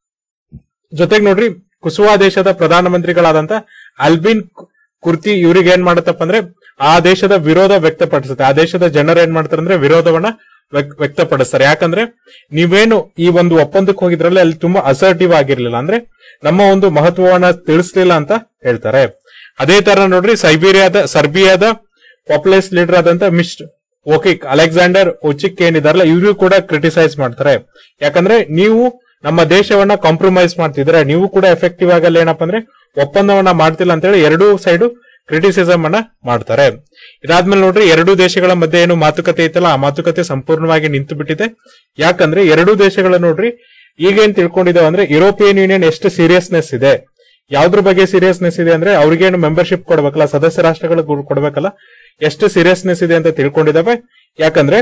ಜೊತೆಗೆ ನೋಡ್ರಿ ಕುಸುವಾ ದೇಶದ ಪ್ರಧಾನಮಂತ್ರಿಗಳಾದಂತ ಅಲ್ಬಿನ್ ಕು- ಕುರ್ತಿ ಇವ್ರಿಗೆ ಏನ್ ಮಾಡತ್ತಪ್ಪ ಅಂದ್ರೆ ಆ ದೇಶದ ವಿರೋಧ ವ್ಯಕ್ತಪಡಿಸುತ್ತೆ ಆ ದೇಶದ ಜನರು ಏನ್ ಮಾಡ್ತಾರೆ ಅಂದ್ರೆ ವಿರೋಧವನ್ನ ವ್ಯಕ್- ವ್ಯಕ್ತಪಡಿಸ್ತಾರೆ ಯಾಕಂದ್ರೆ ನೀವೇನು ಈ ಒಂದು ಒಪ್ಪಂದಕ್ಕೆ ಹೋಗಿದ್ರಲ್ಲ ಅಲ್ಲಿ ತುಂಬಾ ಅಸರ್ಟಿವ್ ಆಗಿರ್ಲಿಲ್ಲ ಅಂದ್ರೆ ನಮ್ಮ ಒಂದು ಮಹತ್ವವನ್ನ ತಿಳಿಸ್ಲಿಲ್ಲ ಅಂತ ಹೇಳ್ತಾರೆ ಅದೇ ತರ ನೋಡ್ರಿ ಸೈಬೀರಿಯಾದ ಸರ್ಬಿಯಾದ ಪಾಪ್ಯುಲಸ್ ಲೀಡರ್ ಆದಂತ ಮಿಸ್ಟ್ ಓಕಿಕ್ ಅಲೆಕ್ಸಾಂಡರ್ ಓಚಿಕ್ ಏನಿದಾರಲ್ಲ ಇವರು ಕೂಡ ಕ್ರಿಟಿಸೈಸ್ ಮಾಡ್ತಾರೆ ಯಾಕಂದ್ರೆ ನೀವು ನಮ್ಮ ದೇಶವನ್ನ ಕಾಂಪ್ರಮೈಸ್ ಮಾಡ್ತಿದ್ರೆ ನೀವು ಕೂಡ ಎಫೆಕ್ಟಿವ್ ಆಗಲ್ಲ ಏನಪ್ಪಾ ಅಂದ್ರೆ ಒಪ್ಪಂದವನ್ನ ಮಾಡ್ತಿಲ್ಲ ಅಂತ ಹೇಳಿ ಎರಡೂ ಸೈಡು ಕ್ರಿಟಿಸಿಸಮ್ ಅನ್ನ ಮಾಡ್ತಾರೆ ಇದಾದ್ಮೇಲೆ ನೋಡ್ರಿ ಎರಡೂ ದೇಶಗಳ ಮಧ್ಯೆ ಏನು ಮಾತುಕತೆ ಇತ್ತಲ್ಲ ಆ ಮಾತುಕತೆ ಸಂಪೂರ್ಣವಾಗಿ ನಿಂತು ಬಿಟ್ಟಿದೆ ಯಾಕಂದ್ರೆ ಎರಡೂ ದೇಶಗಳ ನೋಡ್ರಿ ಈಗೇನ್ ತಿಳ್ಕೊಂಡಿದ್ದಾವೆ ಅಂದ್ರೆ ಯುರೋಪಿಯನ್ ಯೂನಿಯನ್ ಎಷ್ಟು ಸೀರಿಯಸ್ನೆಸ್ ಇದೆ ಯಾವ್ದ್ರ ಬಗ್ಗೆ ಸೀರಿಯಸ್ನೆಸ್ ಇದೆ ಅಂದ್ರೆ ಅವ್ರಿಗೇನು ಮೆಂಬರ್ಶಿಪ್ ಕೊಡ್ಬೇಕಲ್ಲ ಸದಸ್ಯ ರಾಷ್ಟ್ರಗಳು ಕೊಡ್ಬೇಕಲ್ಲ ಎಷ್ಟು ಸೀರಿಯಸ್ನೆಸ್ ಇದೆ ಅಂತ ತಿಳ್ಕೊಂಡಿದ್ದಾವೆ ಯಾಕಂದ್ರೆ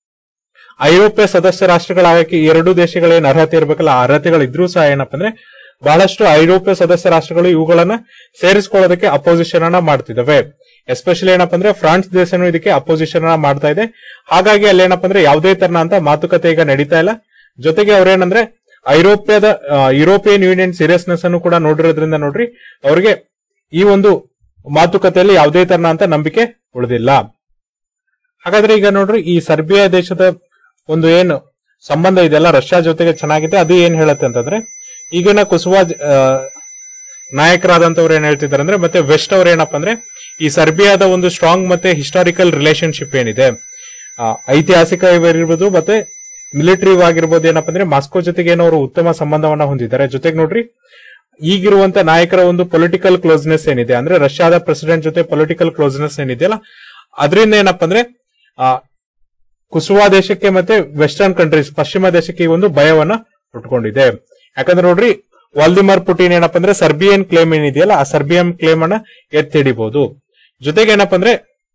ಐರೋಪ್ಯ ಸದಸ್ಯ ರಾಷ್ಟ್ರಗಳಾಗಕ್ಕೆ ಈ ಎರಡೂ ದೇಶಗಳೇನು ಅರ್ಹತೆ ಇರಬೇಕಲ್ಲ ಆ ಅರ್ಹತೆಗಳಿದ್ರೂ ಸಹ ಏನಪ್ಪ ಅಂದ್ರೆ ಬಹಳಷ್ಟು ಐರೋಪ್ಯ ಸದಸ್ಯ ರಾಷ್ಟ್ರಗಳು ಇವುಗಳನ್ನ ಸೇರಿಸ್ಕೊಳ್ಳೋದಕ್ಕೆ ಅಪೋಸಿಷನ್ ಅನ್ನ ಮಾಡ್ತಿದ್ದಾವೆ ಎಸ್ಪೆಷಲಿ ಏನಪ್ಪ ಅಂದ್ರೆ ಫ್ರಾನ್ಸ್ ದೇಶನೂ ಇದಕ್ಕೆ ಅಪೋಸಿಷನ್ ಅನ್ನ ಮಾಡ್ತಾ ಇದೆ ಹಾಗಾಗಿ ಅಲ್ಲಿ ಏನಪ್ಪ ಅಂದ್ರೆ ಯಾವುದೇ ತರನ ಅಂತ ಮಾತುಕತೆ ಈಗ ನಡೀತಾ ಇಲ್ಲ ಜೊತೆಗೆ ಅವ್ರೇನಂದ್ರೆ ಐರೋಪ್ಯದ ಆ, ಯುರೋಪಿಯನ್ ಯೂನಿಯನ್ ಸೀರಿಯಸ್ನೆಸ್ ಅನ್ನು ಕೂಡ ನೋಡಿರೋದ್ರಿಂದ ನೋಡ್ರಿ ಅವ್ರಿಗೆ ಈ ಒಂದು ಮಾತುಕತೆಯಲ್ಲಿ ಯಾವುದೇ ತರನ ಅಂತ ನಂಬಿಕೆ ಉಳಿದಿಲ್ಲ ಹಾಗಾದ್ರೆ ಈಗ ನೋಡ್ರಿ ಈ ಸರ್ಬಿಯಾ ದೇಶದ ಒಂದು ಏನು ಸಂಬಂಧ ಇದೆಲ್ಲ ರಷ್ಯಾ ಜೊತೆಗೆ ಚೆನ್ನಾಗಿದೆ ಅದು ಏನ್ ಹೇಳುತ್ತೆ ಅಂತಂದ್ರೆ ಈಗಿನ ಕುಸುವಾ ಆ, ನಾಯಕರಾದಂತವ್ರು ಏನ್ ಹೇಳ್ತಿದ್ದಾರೆ ಅಂದ್ರೆ ಮತ್ತೆ ವೆಸ್ಟ್ ಅವ್ರು ಏನಪ್ಪ ಅಂದ್ರೆ ಈ ಸರ್ಬಿಯಾದ ಒಂದು ಸ್ಟ್ರಾಂಗ್ ಮತ್ತೆ ಹಿಸ್ಟಾರಿಕಲ್ ರಿಲೇಶನ್ಶಿಪ್ ಏನಿದೆ ಆ, ಐತಿಹಾಸಿಕ ಇರ್ಬೋದು ಮತ್ತೆ ಮಿಲಿಟರಿ ಆಗಿರ್ಬೋದು ಏನಪ್ಪ ಅಂದ್ರೆ ಮಾಸ್ಕೋ ಜೊತೆಗೆ ಏನೋ ಅವರು ಉತ್ತಮ ಸಂಬಂಧವನ್ನ ಹೊಂದಿದ್ದಾರೆ ಜೊತೆಗೆ ನೋಡ್ರಿ ಈಗಿರುವಂತ ನಾಯಕರ ಒಂದು ಪೊಲಿಟಿಕಲ್ ಕ್ಲೋಸ್ನೆಸ್ ಏನಿದೆ ಅಂದ್ರೆ ರಷ್ಯಾದ ಪ್ರೆಸಿಡೆಂಟ್ ಜೊತೆ ಪೊಲಿಟಿಕಲ್ ಕ್ಲೋಸ್ನೆಸ್ ಏನಿದೆಯಲ್ಲ ಅದರಿಂದ ಏನಪ್ಪ ಅಂದ್ರೆ ಆ, ಕುಸುವಾ ದೇಶಕ್ಕೆ ಮತ್ತೆ ವೆಸ್ಟರ್ನ್ ಕಂಟ್ರೀಸ್ ಪಶ್ಚಿಮ ದೇಶಕ್ಕೆ ಈ ಒಂದು ಭಯವನ್ನ ಉಟ್ಕೊಂಡಿದೆ ಯಾಕಂದ್ರೆ ನೋಡ್ರಿ ವಾಲ್ದಿಮಾರ್ ಪುಟಿನ್ ಏನಪ್ಪ ಅಂದ್ರೆ ಸರ್ಬಿಯನ್ ಕ್ಲೇಮ್ ಏನಿದೆಯಲ್ಲ ಆ ಸರ್ಬಿಯನ್ ಕ್ಲೇಮ್ ಅನ್ನ ಎತ್ತಿ ಹಿಡಿಬಹುದು ಜೊತೆಗೆ ಏನಪ್ಪ ಅಂದ್ರೆ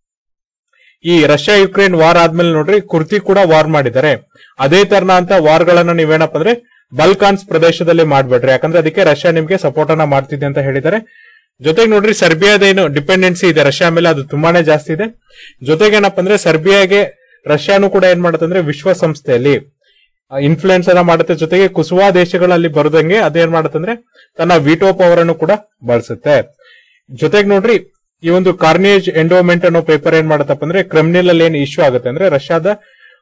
ಈ ರಷ್ಯಾ ಯುಕ್ರೇನ್ ವಾರ್ ಆದ್ಮೇಲೆ ನೋಡ್ರಿ ಕುರ್ತಿ ಕೂಡ ವಾರ್ ಮಾಡಿದ್ದಾರೆ ಅದೇ ತರನ ಅಂತ ವಾರ್ ಗಳನ್ನ ನೀವೇನಪ್ಪ ಅಂದ್ರೆ ಬಲ್ಕಾನ್ಸ್ ಪ್ರದೇಶದಲ್ಲಿ ಮಾಡ್ಬೇಡ್ರಿ ಯಾಕಂದ್ರೆ ಅದಕ್ಕೆ ರಷ್ಯಾ ನಿಮ್ಗೆ ಸಪೋರ್ಟ್ ಅನ್ನ ಮಾಡ್ತಿದೆ ಅಂತ ಹೇಳಿದ್ದಾರೆ ಜೊತೆಗೆ ನೋಡ್ರಿ ಸರ್ಬಿಯಾದ ಏನು ಡಿಪೆಂಡೆನ್ಸಿ ಇದೆ ರಷ್ಯಾ ಮೇಲೆ ಅದು ತುಂಬಾನೇ ಜಾಸ್ತಿ ಇದೆ ಜೊತೆಗೆ ಏನಪ್ಪ ಅಂದ್ರೆ ಸರ್ಬಿಯಾಗೆ ರಷ್ಯಾನು ಕೂಡ ಏನ್ ಮಾಡುತ್ತೆ ಅಂದ್ರೆ ವಿಶ್ವಸಂಸ್ಥೆಯಲ್ಲಿ ಇನ್ಫ್ಲೂಯೆನ್ಸ್ ಅನ್ನ ಮಾಡುತ್ತೆ ಜೊತೆಗೆ ಕುಸುವಾ ದೇಶಗಳಲ್ಲಿ ಬರದಂಗೆ ಅದೇನ್ ಮಾಡುತ್ತೆ ಅಂದ್ರೆ ತನ್ನ ವಿಟೋ ಪವರ್ ಅನ್ನು ಕೂಡ ಬಳಸುತ್ತೆ ಜೊತೆಗೆ ನೋಡ್ರಿ ಈ ಒಂದು ಕಾರ್ನೇಜ್ ಎಂಡೋಮೆಂಟ್ ಅನ್ನೋ ಪೇಪರ್ ಏನ್ ಮಾಡತ್ತಪ್ಪ ಅಂದ್ರೆ ಕ್ರಿಮಿನಲ್ ಅಲ್ಲಿ ಏನ್ ಇಶ್ಯೂ ಆಗುತ್ತೆ ಅಂದ್ರೆ ರಷ್ಯಾದ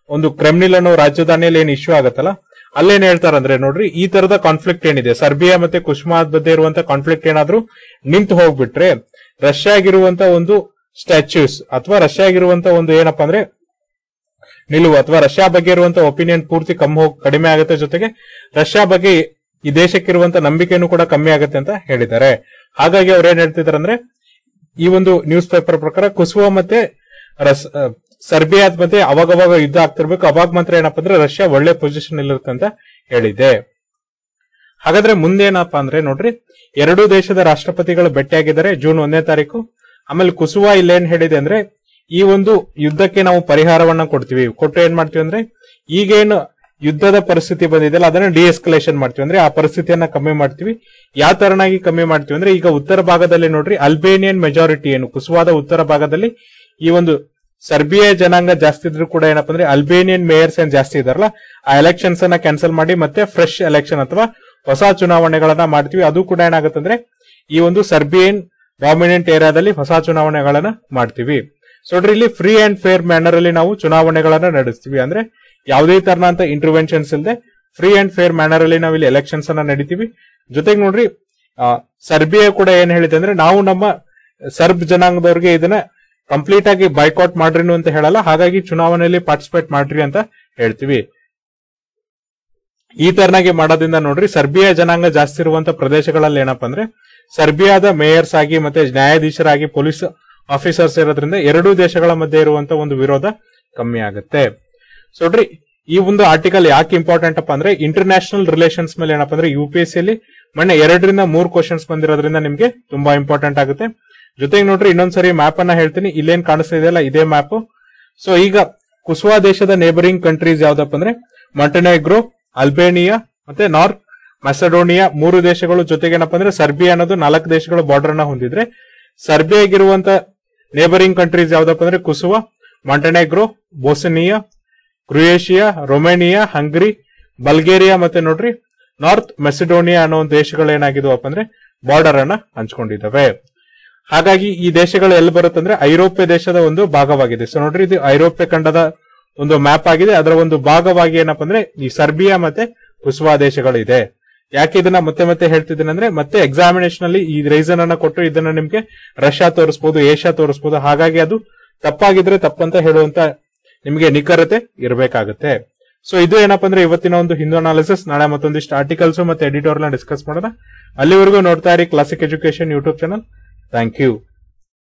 ಒಂದು ಕ್ರೆಮ್ನಿಲ್ ಅನ್ನೋ ರಾಜಧಾನಿಯಲ್ಲಿ ಏನ್ ಇಶ್ಯೂ ಆಗತ್ತಲ್ಲ ಅಲ್ಲೇನ್ ಹೇಳ್ತಾರಂದ್ರೆ ನೋಡ್ರಿ ಈ ತರದ ಕಾನ್ಫ್ಲಿಕ್ಟ್ ಏನಿದೆ ಸರ್ಬಿಯಾ ಮತ್ತೆ ಕುಶ್ಮಾದ್ ಮಧ್ಯೆ ಇರುವಂತ ಕಾನ್ಫ್ಲಿಕ್ಟ್ ಏನಾದ್ರೂ ನಿಂತು ಹೋಗ್ಬಿಟ್ರೆ ರಷ್ಯಾಗಿರುವಂತ ಒಂದು ಸ್ಟ್ಯಾಚ್ಯೂಸ್ ಅಥವಾ ರಷ್ಯಾಗಿರುವಂತ ಒಂದು ಏನಪ್ಪಾ ಅಂದ್ರೆ ನಿಲುವು ಅಥವಾ ರಷ್ಯಾ ಬಗ್ಗೆ ಇರುವಂತ ಒಪಿನಿಯನ್ ಪೂರ್ತಿ ಕಮ್ಮಿ ಹೋಗ್ ಕಡಿಮೆ ಆಗುತ್ತೆ ಜೊತೆಗೆ ರಷ್ಯಾ ಬಗ್ಗೆ ಈ ದೇಶಕ್ಕಿರುವಂತ ನಂಬಿಕೆನೂ ಕೂಡ ಕಮ್ಮಿ ಆಗುತ್ತೆ ಅಂತ ಹೇಳಿದ್ದಾರೆ ಹಾಗಾಗಿ ಅವ್ರು ಏನ್ ಹೇಳ್ತಿದಾರೆ ಅಂದ್ರೆ ಈ ಒಂದು ನ್ಯೂಸ್ ಪೇಪರ್ ಪ್ರಕಾರ ಕುಸುವ ಮತ್ತೆ ರಸ್ ಆ, ಸರ್ಬಿಯಾದ ಮಧ್ಯೆ ಅವಾಗವಾಗ ಯುದ್ಧ ಆಗ್ತಿರ್ಬೇಕು ಅವಾಗ ಮಾತ್ರ ಏನಪ್ಪಾ ಅಂದ್ರೆ ರಷ್ಯಾ ಒಳ್ಳೆ ಪೊಸಿಷನ್ ಇರುತ್ತೆ ಅಂತ ಹೇಳಿದೆ ಹಾಗಾದ್ರೆ ಮುಂದೇನಪ್ಪಾ ಅಂದ್ರೆ ನೋಡ್ರಿ ಎರಡೂ ದೇಶದ ರಾಷ್ಟ್ರಪತಿಗಳು ಭೇಟಿಯಾಗಿದ್ದಾರೆ ಜೂನ್ ಒಂದನೇ ತಾರೀಕು ಆಮೇಲೆ ಕುಸುವ ಇಲ್ಲೇನ್ ಹೇಳಿದೆ ಅಂದ್ರೆ ಈ ಒಂದು ಯುದ್ಧಕ್ಕೆ ನಾವು ಪರಿಹಾರವನ್ನ ಕೊಡ್ತೀವಿ ಕೊಟ್ಟು ಏನ್ ಮಾಡ್ತೀವಿ ಅಂದ್ರೆ ಈಗೇನು ಯುದ್ಧದ ಪರಿಸ್ಥಿತಿ ಬಂದಿದೆಯಲ್ಲ ಅದನ್ನ ಡಿಎಸ್ಕಲೇಷನ್ ಮಾಡ್ತೀವಿ ಅಂದ್ರೆ ಆ ಪರಿಸ್ಥಿತಿಯನ್ನ ಕಮ್ಮಿ ಮಾಡ್ತೀವಿ ಯಾವ ತರನಾಗಿ ಕಮ್ಮಿ ಮಾಡ್ತೀವಿ ಅಂದ್ರೆ ಈಗ ಉತ್ತರ ಭಾಗದಲ್ಲಿ ನೋಡ್ರಿ ಅಲ್ಬೇನಿಯನ್ ಮೆಜಾರಿಟಿ ಏನು ಕುಸುವಾದ ಉತ್ತರ ಭಾಗದಲ್ಲಿ ಈ ಒಂದು ಸರ್ಬಿಯಾ ಜನಾಂಗ ಜಾಸ್ತಿ ಇದ್ರು ಕೂಡ ಏನಪ್ಪಾ ಅಂದ್ರೆ ಅಲ್ಬೇನಿಯನ್ ಮೇಯರ್ಸ್ ಏನ್ ಜಾಸ್ತಿ ಇದಾರಲ್ಲ ಆ ಎಲೆಕ್ಷನ್ಸ್ ಅನ್ನ ಕ್ಯಾನ್ಸಲ್ ಮಾಡಿ ಮತ್ತೆ ಫ್ರೆಶ್ ಎಲೆಕ್ಷನ್ ಅಥವಾ ಹೊಸ ಚುನಾವಣೆಗಳನ್ನ ಮಾಡ್ತೀವಿ ಅದು ಕೂಡ ಏನಾಗುತ್ತಂದ್ರೆ ಈ ಒಂದು ಸರ್ಬಿಯನ್ ಡಾಮಿನೆಂಟ್ ಏರಿಯಾದಲ್ಲಿ ಹೊಸ ಚುನಾವಣೆಗಳನ್ನ ಮಾಡ್ತೀವಿ ಸೊ ನೋಡ್ರಿ ಇಲ್ಲಿ ಫ್ರೀ ಅಂಡ್ ಫೇರ್ ಮ್ಯಾನರ್ ಅಲ್ಲಿ ನಾವು ಚುನಾವಣೆಗಳನ್ನ ನಡೆಸ್ತೀವಿ ಅಂದ್ರೆ ಯಾವುದೇ ತರನಂತ ಇಂಟರ್ವೆನ್ಷನ್ಸ್ ಇಲ್ಲದೆ ಫ್ರೀ ಅಂಡ್ ಫೇರ್ ಮ್ಯಾನರ್ ಅಲ್ಲಿ ನಾವು ಇಲ್ಲಿ ಎಲೆಕ್ಷನ್ಸ್ ಅನ್ನ ನಡಿತೀವಿ ಜೊತೆಗೆ ನೋಡ್ರಿ ಆ, ಸರ್ಬಿಯಾ ಕೂಡ ಏನ್ ಹೇಳಿದೆ ಅಂದ್ರೆ ನಾವು ನಮ್ಮ ಸರ್ಬ್ ಜನಾಂಗದವ್ರಿಗೆ ಇದನ್ನ ಕಂಪ್ಲೀಟ್ ಆಗಿ ಬೈಕಾಟ್ ಮಾಡ್ರಿ ಅಂತ ಹೇಳಲ್ಲ ಹಾಗಾಗಿ ಚುನಾವಣೆಯಲ್ಲಿ ಪಾರ್ಟಿಸಿಪೇಟ್ ಮಾಡ್ರಿ ಅಂತ ಹೇಳ್ತೀವಿ ಈ ತರನಾಗಿ ಮಾಡೋದ್ರಿಂದ ನೋಡ್ರಿ ಸರ್ಬಿಯಾ ಜನಾಂಗ ಜಾಸ್ತಿ ಇರುವಂತ ಪ್ರದೇಶಗಳಲ್ಲಿ ಏನಪ್ಪಾ ಅಂದ್ರೆ ಸರ್ಬಿಯಾದ ಮೇಯರ್ಸ್ ಆಗಿ ಮತ್ತೆ ನ್ಯಾಯಾಧೀಶರಾಗಿ ಪೊಲೀಸ್ ಆಫೀಸರ್ಸ್ ಇರೋದ್ರಿಂದ ಎರಡೂ ದೇಶಗಳ ಮಧ್ಯೆ ಇರುವಂತ ಒಂದು ವಿರೋಧ ಕಮ್ಮಿ ಆಗುತ್ತೆ ಸೊ ನೋಡ್ರಿ ಈ ಒಂದು ಆರ್ಟಿಕಲ್ ಯಾಕೆ ಇಂಪಾರ್ಟೆಂಟ್ ಅಪ್ಪ ಅಂದ್ರೆ ಇಂಟರ್ನ್ಯಾಷನಲ್ ರಿಲೇಷನ್ಸ್ ಮೇಲೆ ಏನಪ್ಪಾ ಅಂದ್ರೆ ಯು ಪಿ ಎಸ್ ಸಿ ಮೊನ್ನೆ ಎರಡರಿಂದ ಮೂರು ಕ್ವಶನ್ಸ್ ಬಂದಿರೋದ್ರಿಂದ ನಿಮ್ಗೆ ತುಂಬಾ ಇಂಪಾರ್ಟೆಂಟ್ ಆಗುತ್ತೆ ಜೊತೆಗೆ ನೋಡ್ರಿ ಇನ್ನೊಂದ್ಸರಿ ಮ್ಯಾಪ್ ಅನ್ನ ಹೇಳ್ತೀನಿ ಇಲ್ಲೇನ್ ಕಾಣಿಸ್ತಾ ಇದೆಯಲ್ಲ ಇದೇ ಮ್ಯಾಪ್ ಸೊ ಈಗ ಕುಸ್ವಾ ದೇಶದ ನೇಬರಿಂಗ್ ಕಂಟ್ರೀಸ್ ಯಾವ್ದಪ್ಪ ಅಂದ್ರೆ ಮಂಟೆನೆಗ್ರೋ ಅಲ್ಬೇನಿಯಾ ಮತ್ತೆ ನಾರ್ತ್ ಮೆಸಡೋನಿಯಾ ಮೂರು ದೇಶಗಳು ಜೊತೆಗೆ ಏನಪ್ಪಾ ಅಂದ್ರೆ ಸರ್ಬಿಯಾ ಅನ್ನೋದು ನಾಲ್ಕು ದೇಶಗಳು ಬಾರ್ಡರ್ ಅನ್ನ ಹೊಂದಿದ್ರೆ ಸರ್ಬಿಯಾಗಿರುವಂತ ನೇಬರಿಂಗ್ ಕಂಟ್ರೀಸ್ ಯಾವ್ದಪ್ಪ ಅಂದ್ರೆ Kosovo Montenegro Bosnia Croatia Romania Hungary Bulgaria ಮತ್ತೆ ನೋಡ್ರಿ ನಾರ್ತ್ ಮೆಸಿಡೋನಿಯಾ ಅನ್ನೋ ಒಂದು ದೇಶಗಳು ಏನಾಗಿದ್ವಪ್ಪ ಅಂದ್ರೆ ಬಾರ್ಡರ್ ಅನ್ನ ಹಂಚ್ಕೊಂಡಿದ್ದಾವೆ ಹಾಗಾಗಿ ಈ ದೇಶಗಳು ಎಲ್ಲಿ ಬರುತ್ತಂದ್ರೆ ಐರೋಪ್ಯ ದೇಶದ ಒಂದು ಭಾಗವಾಗಿದೆ ಸೊ ನೋಡ್ರಿ ಇದು ಐರೋಪ್ಯ ಖಂಡದ ಒಂದು ಮ್ಯಾಪ್ ಆಗಿದೆ ಅದರ ಒಂದು ಭಾಗವಾಗಿ ಏನಪ್ಪಾ ಅಂದ್ರೆ ಈ ಸರ್ಬಿಯಾ ಮತ್ತೆ ಕುಸ್ವಾ ದೇಶಗಳು ಇದೆ ಯಾಕೆ ಇದನ್ನ ಮತ್ತೆ ಮತ್ತೆ ಹೇಳ್ತಿದ್ದೀನಿ ಅಂದ್ರೆ ಮತ್ತೆ ಎಕ್ಸಾಮಿನೇಷನ್ ಅಲ್ಲಿ ಈ ರೀಸನ್ ಅನ್ನ ಕೊಟ್ಟು ಇದನ್ನ ನಿಮ್ಗೆ ರಷ್ಯಾ ತೋರಿಸಬಹುದು ಏಷ್ಯಾ ತೋರಿಸಬಹುದು ಹಾಗಾಗಿ ಅದು ತಪ್ಪಾಗಿದ್ರೆ ತಪ್ಪಂತ ಹೇಳುವಂತ ನಿಮ್ಗೆ ನಿಖರತೆ ಇರಬೇಕಾಗುತ್ತೆ ಸೊ ಇದು ಏನಪ್ಪಾ ಅಂದ್ರೆ ಇವತ್ತಿನ ಒಂದು ಹಿಂದೂ ಅನಾಲಿಸಿಸ್ ನಾಳೆ ಮತ್ತೊಂದಿಷ್ಟು ಆರ್ಟಿಕಲ್ಸ್ ಮತ್ತೆ ಎಡಿಟೋರ್ ನ ಡಿಸ್ಕಸ್ ಮಾಡೋಣ ಅಲ್ಲಿವರೆಗೂ ನೋಡ್ತಾ ಇರಿ classic education YouTube channel thank you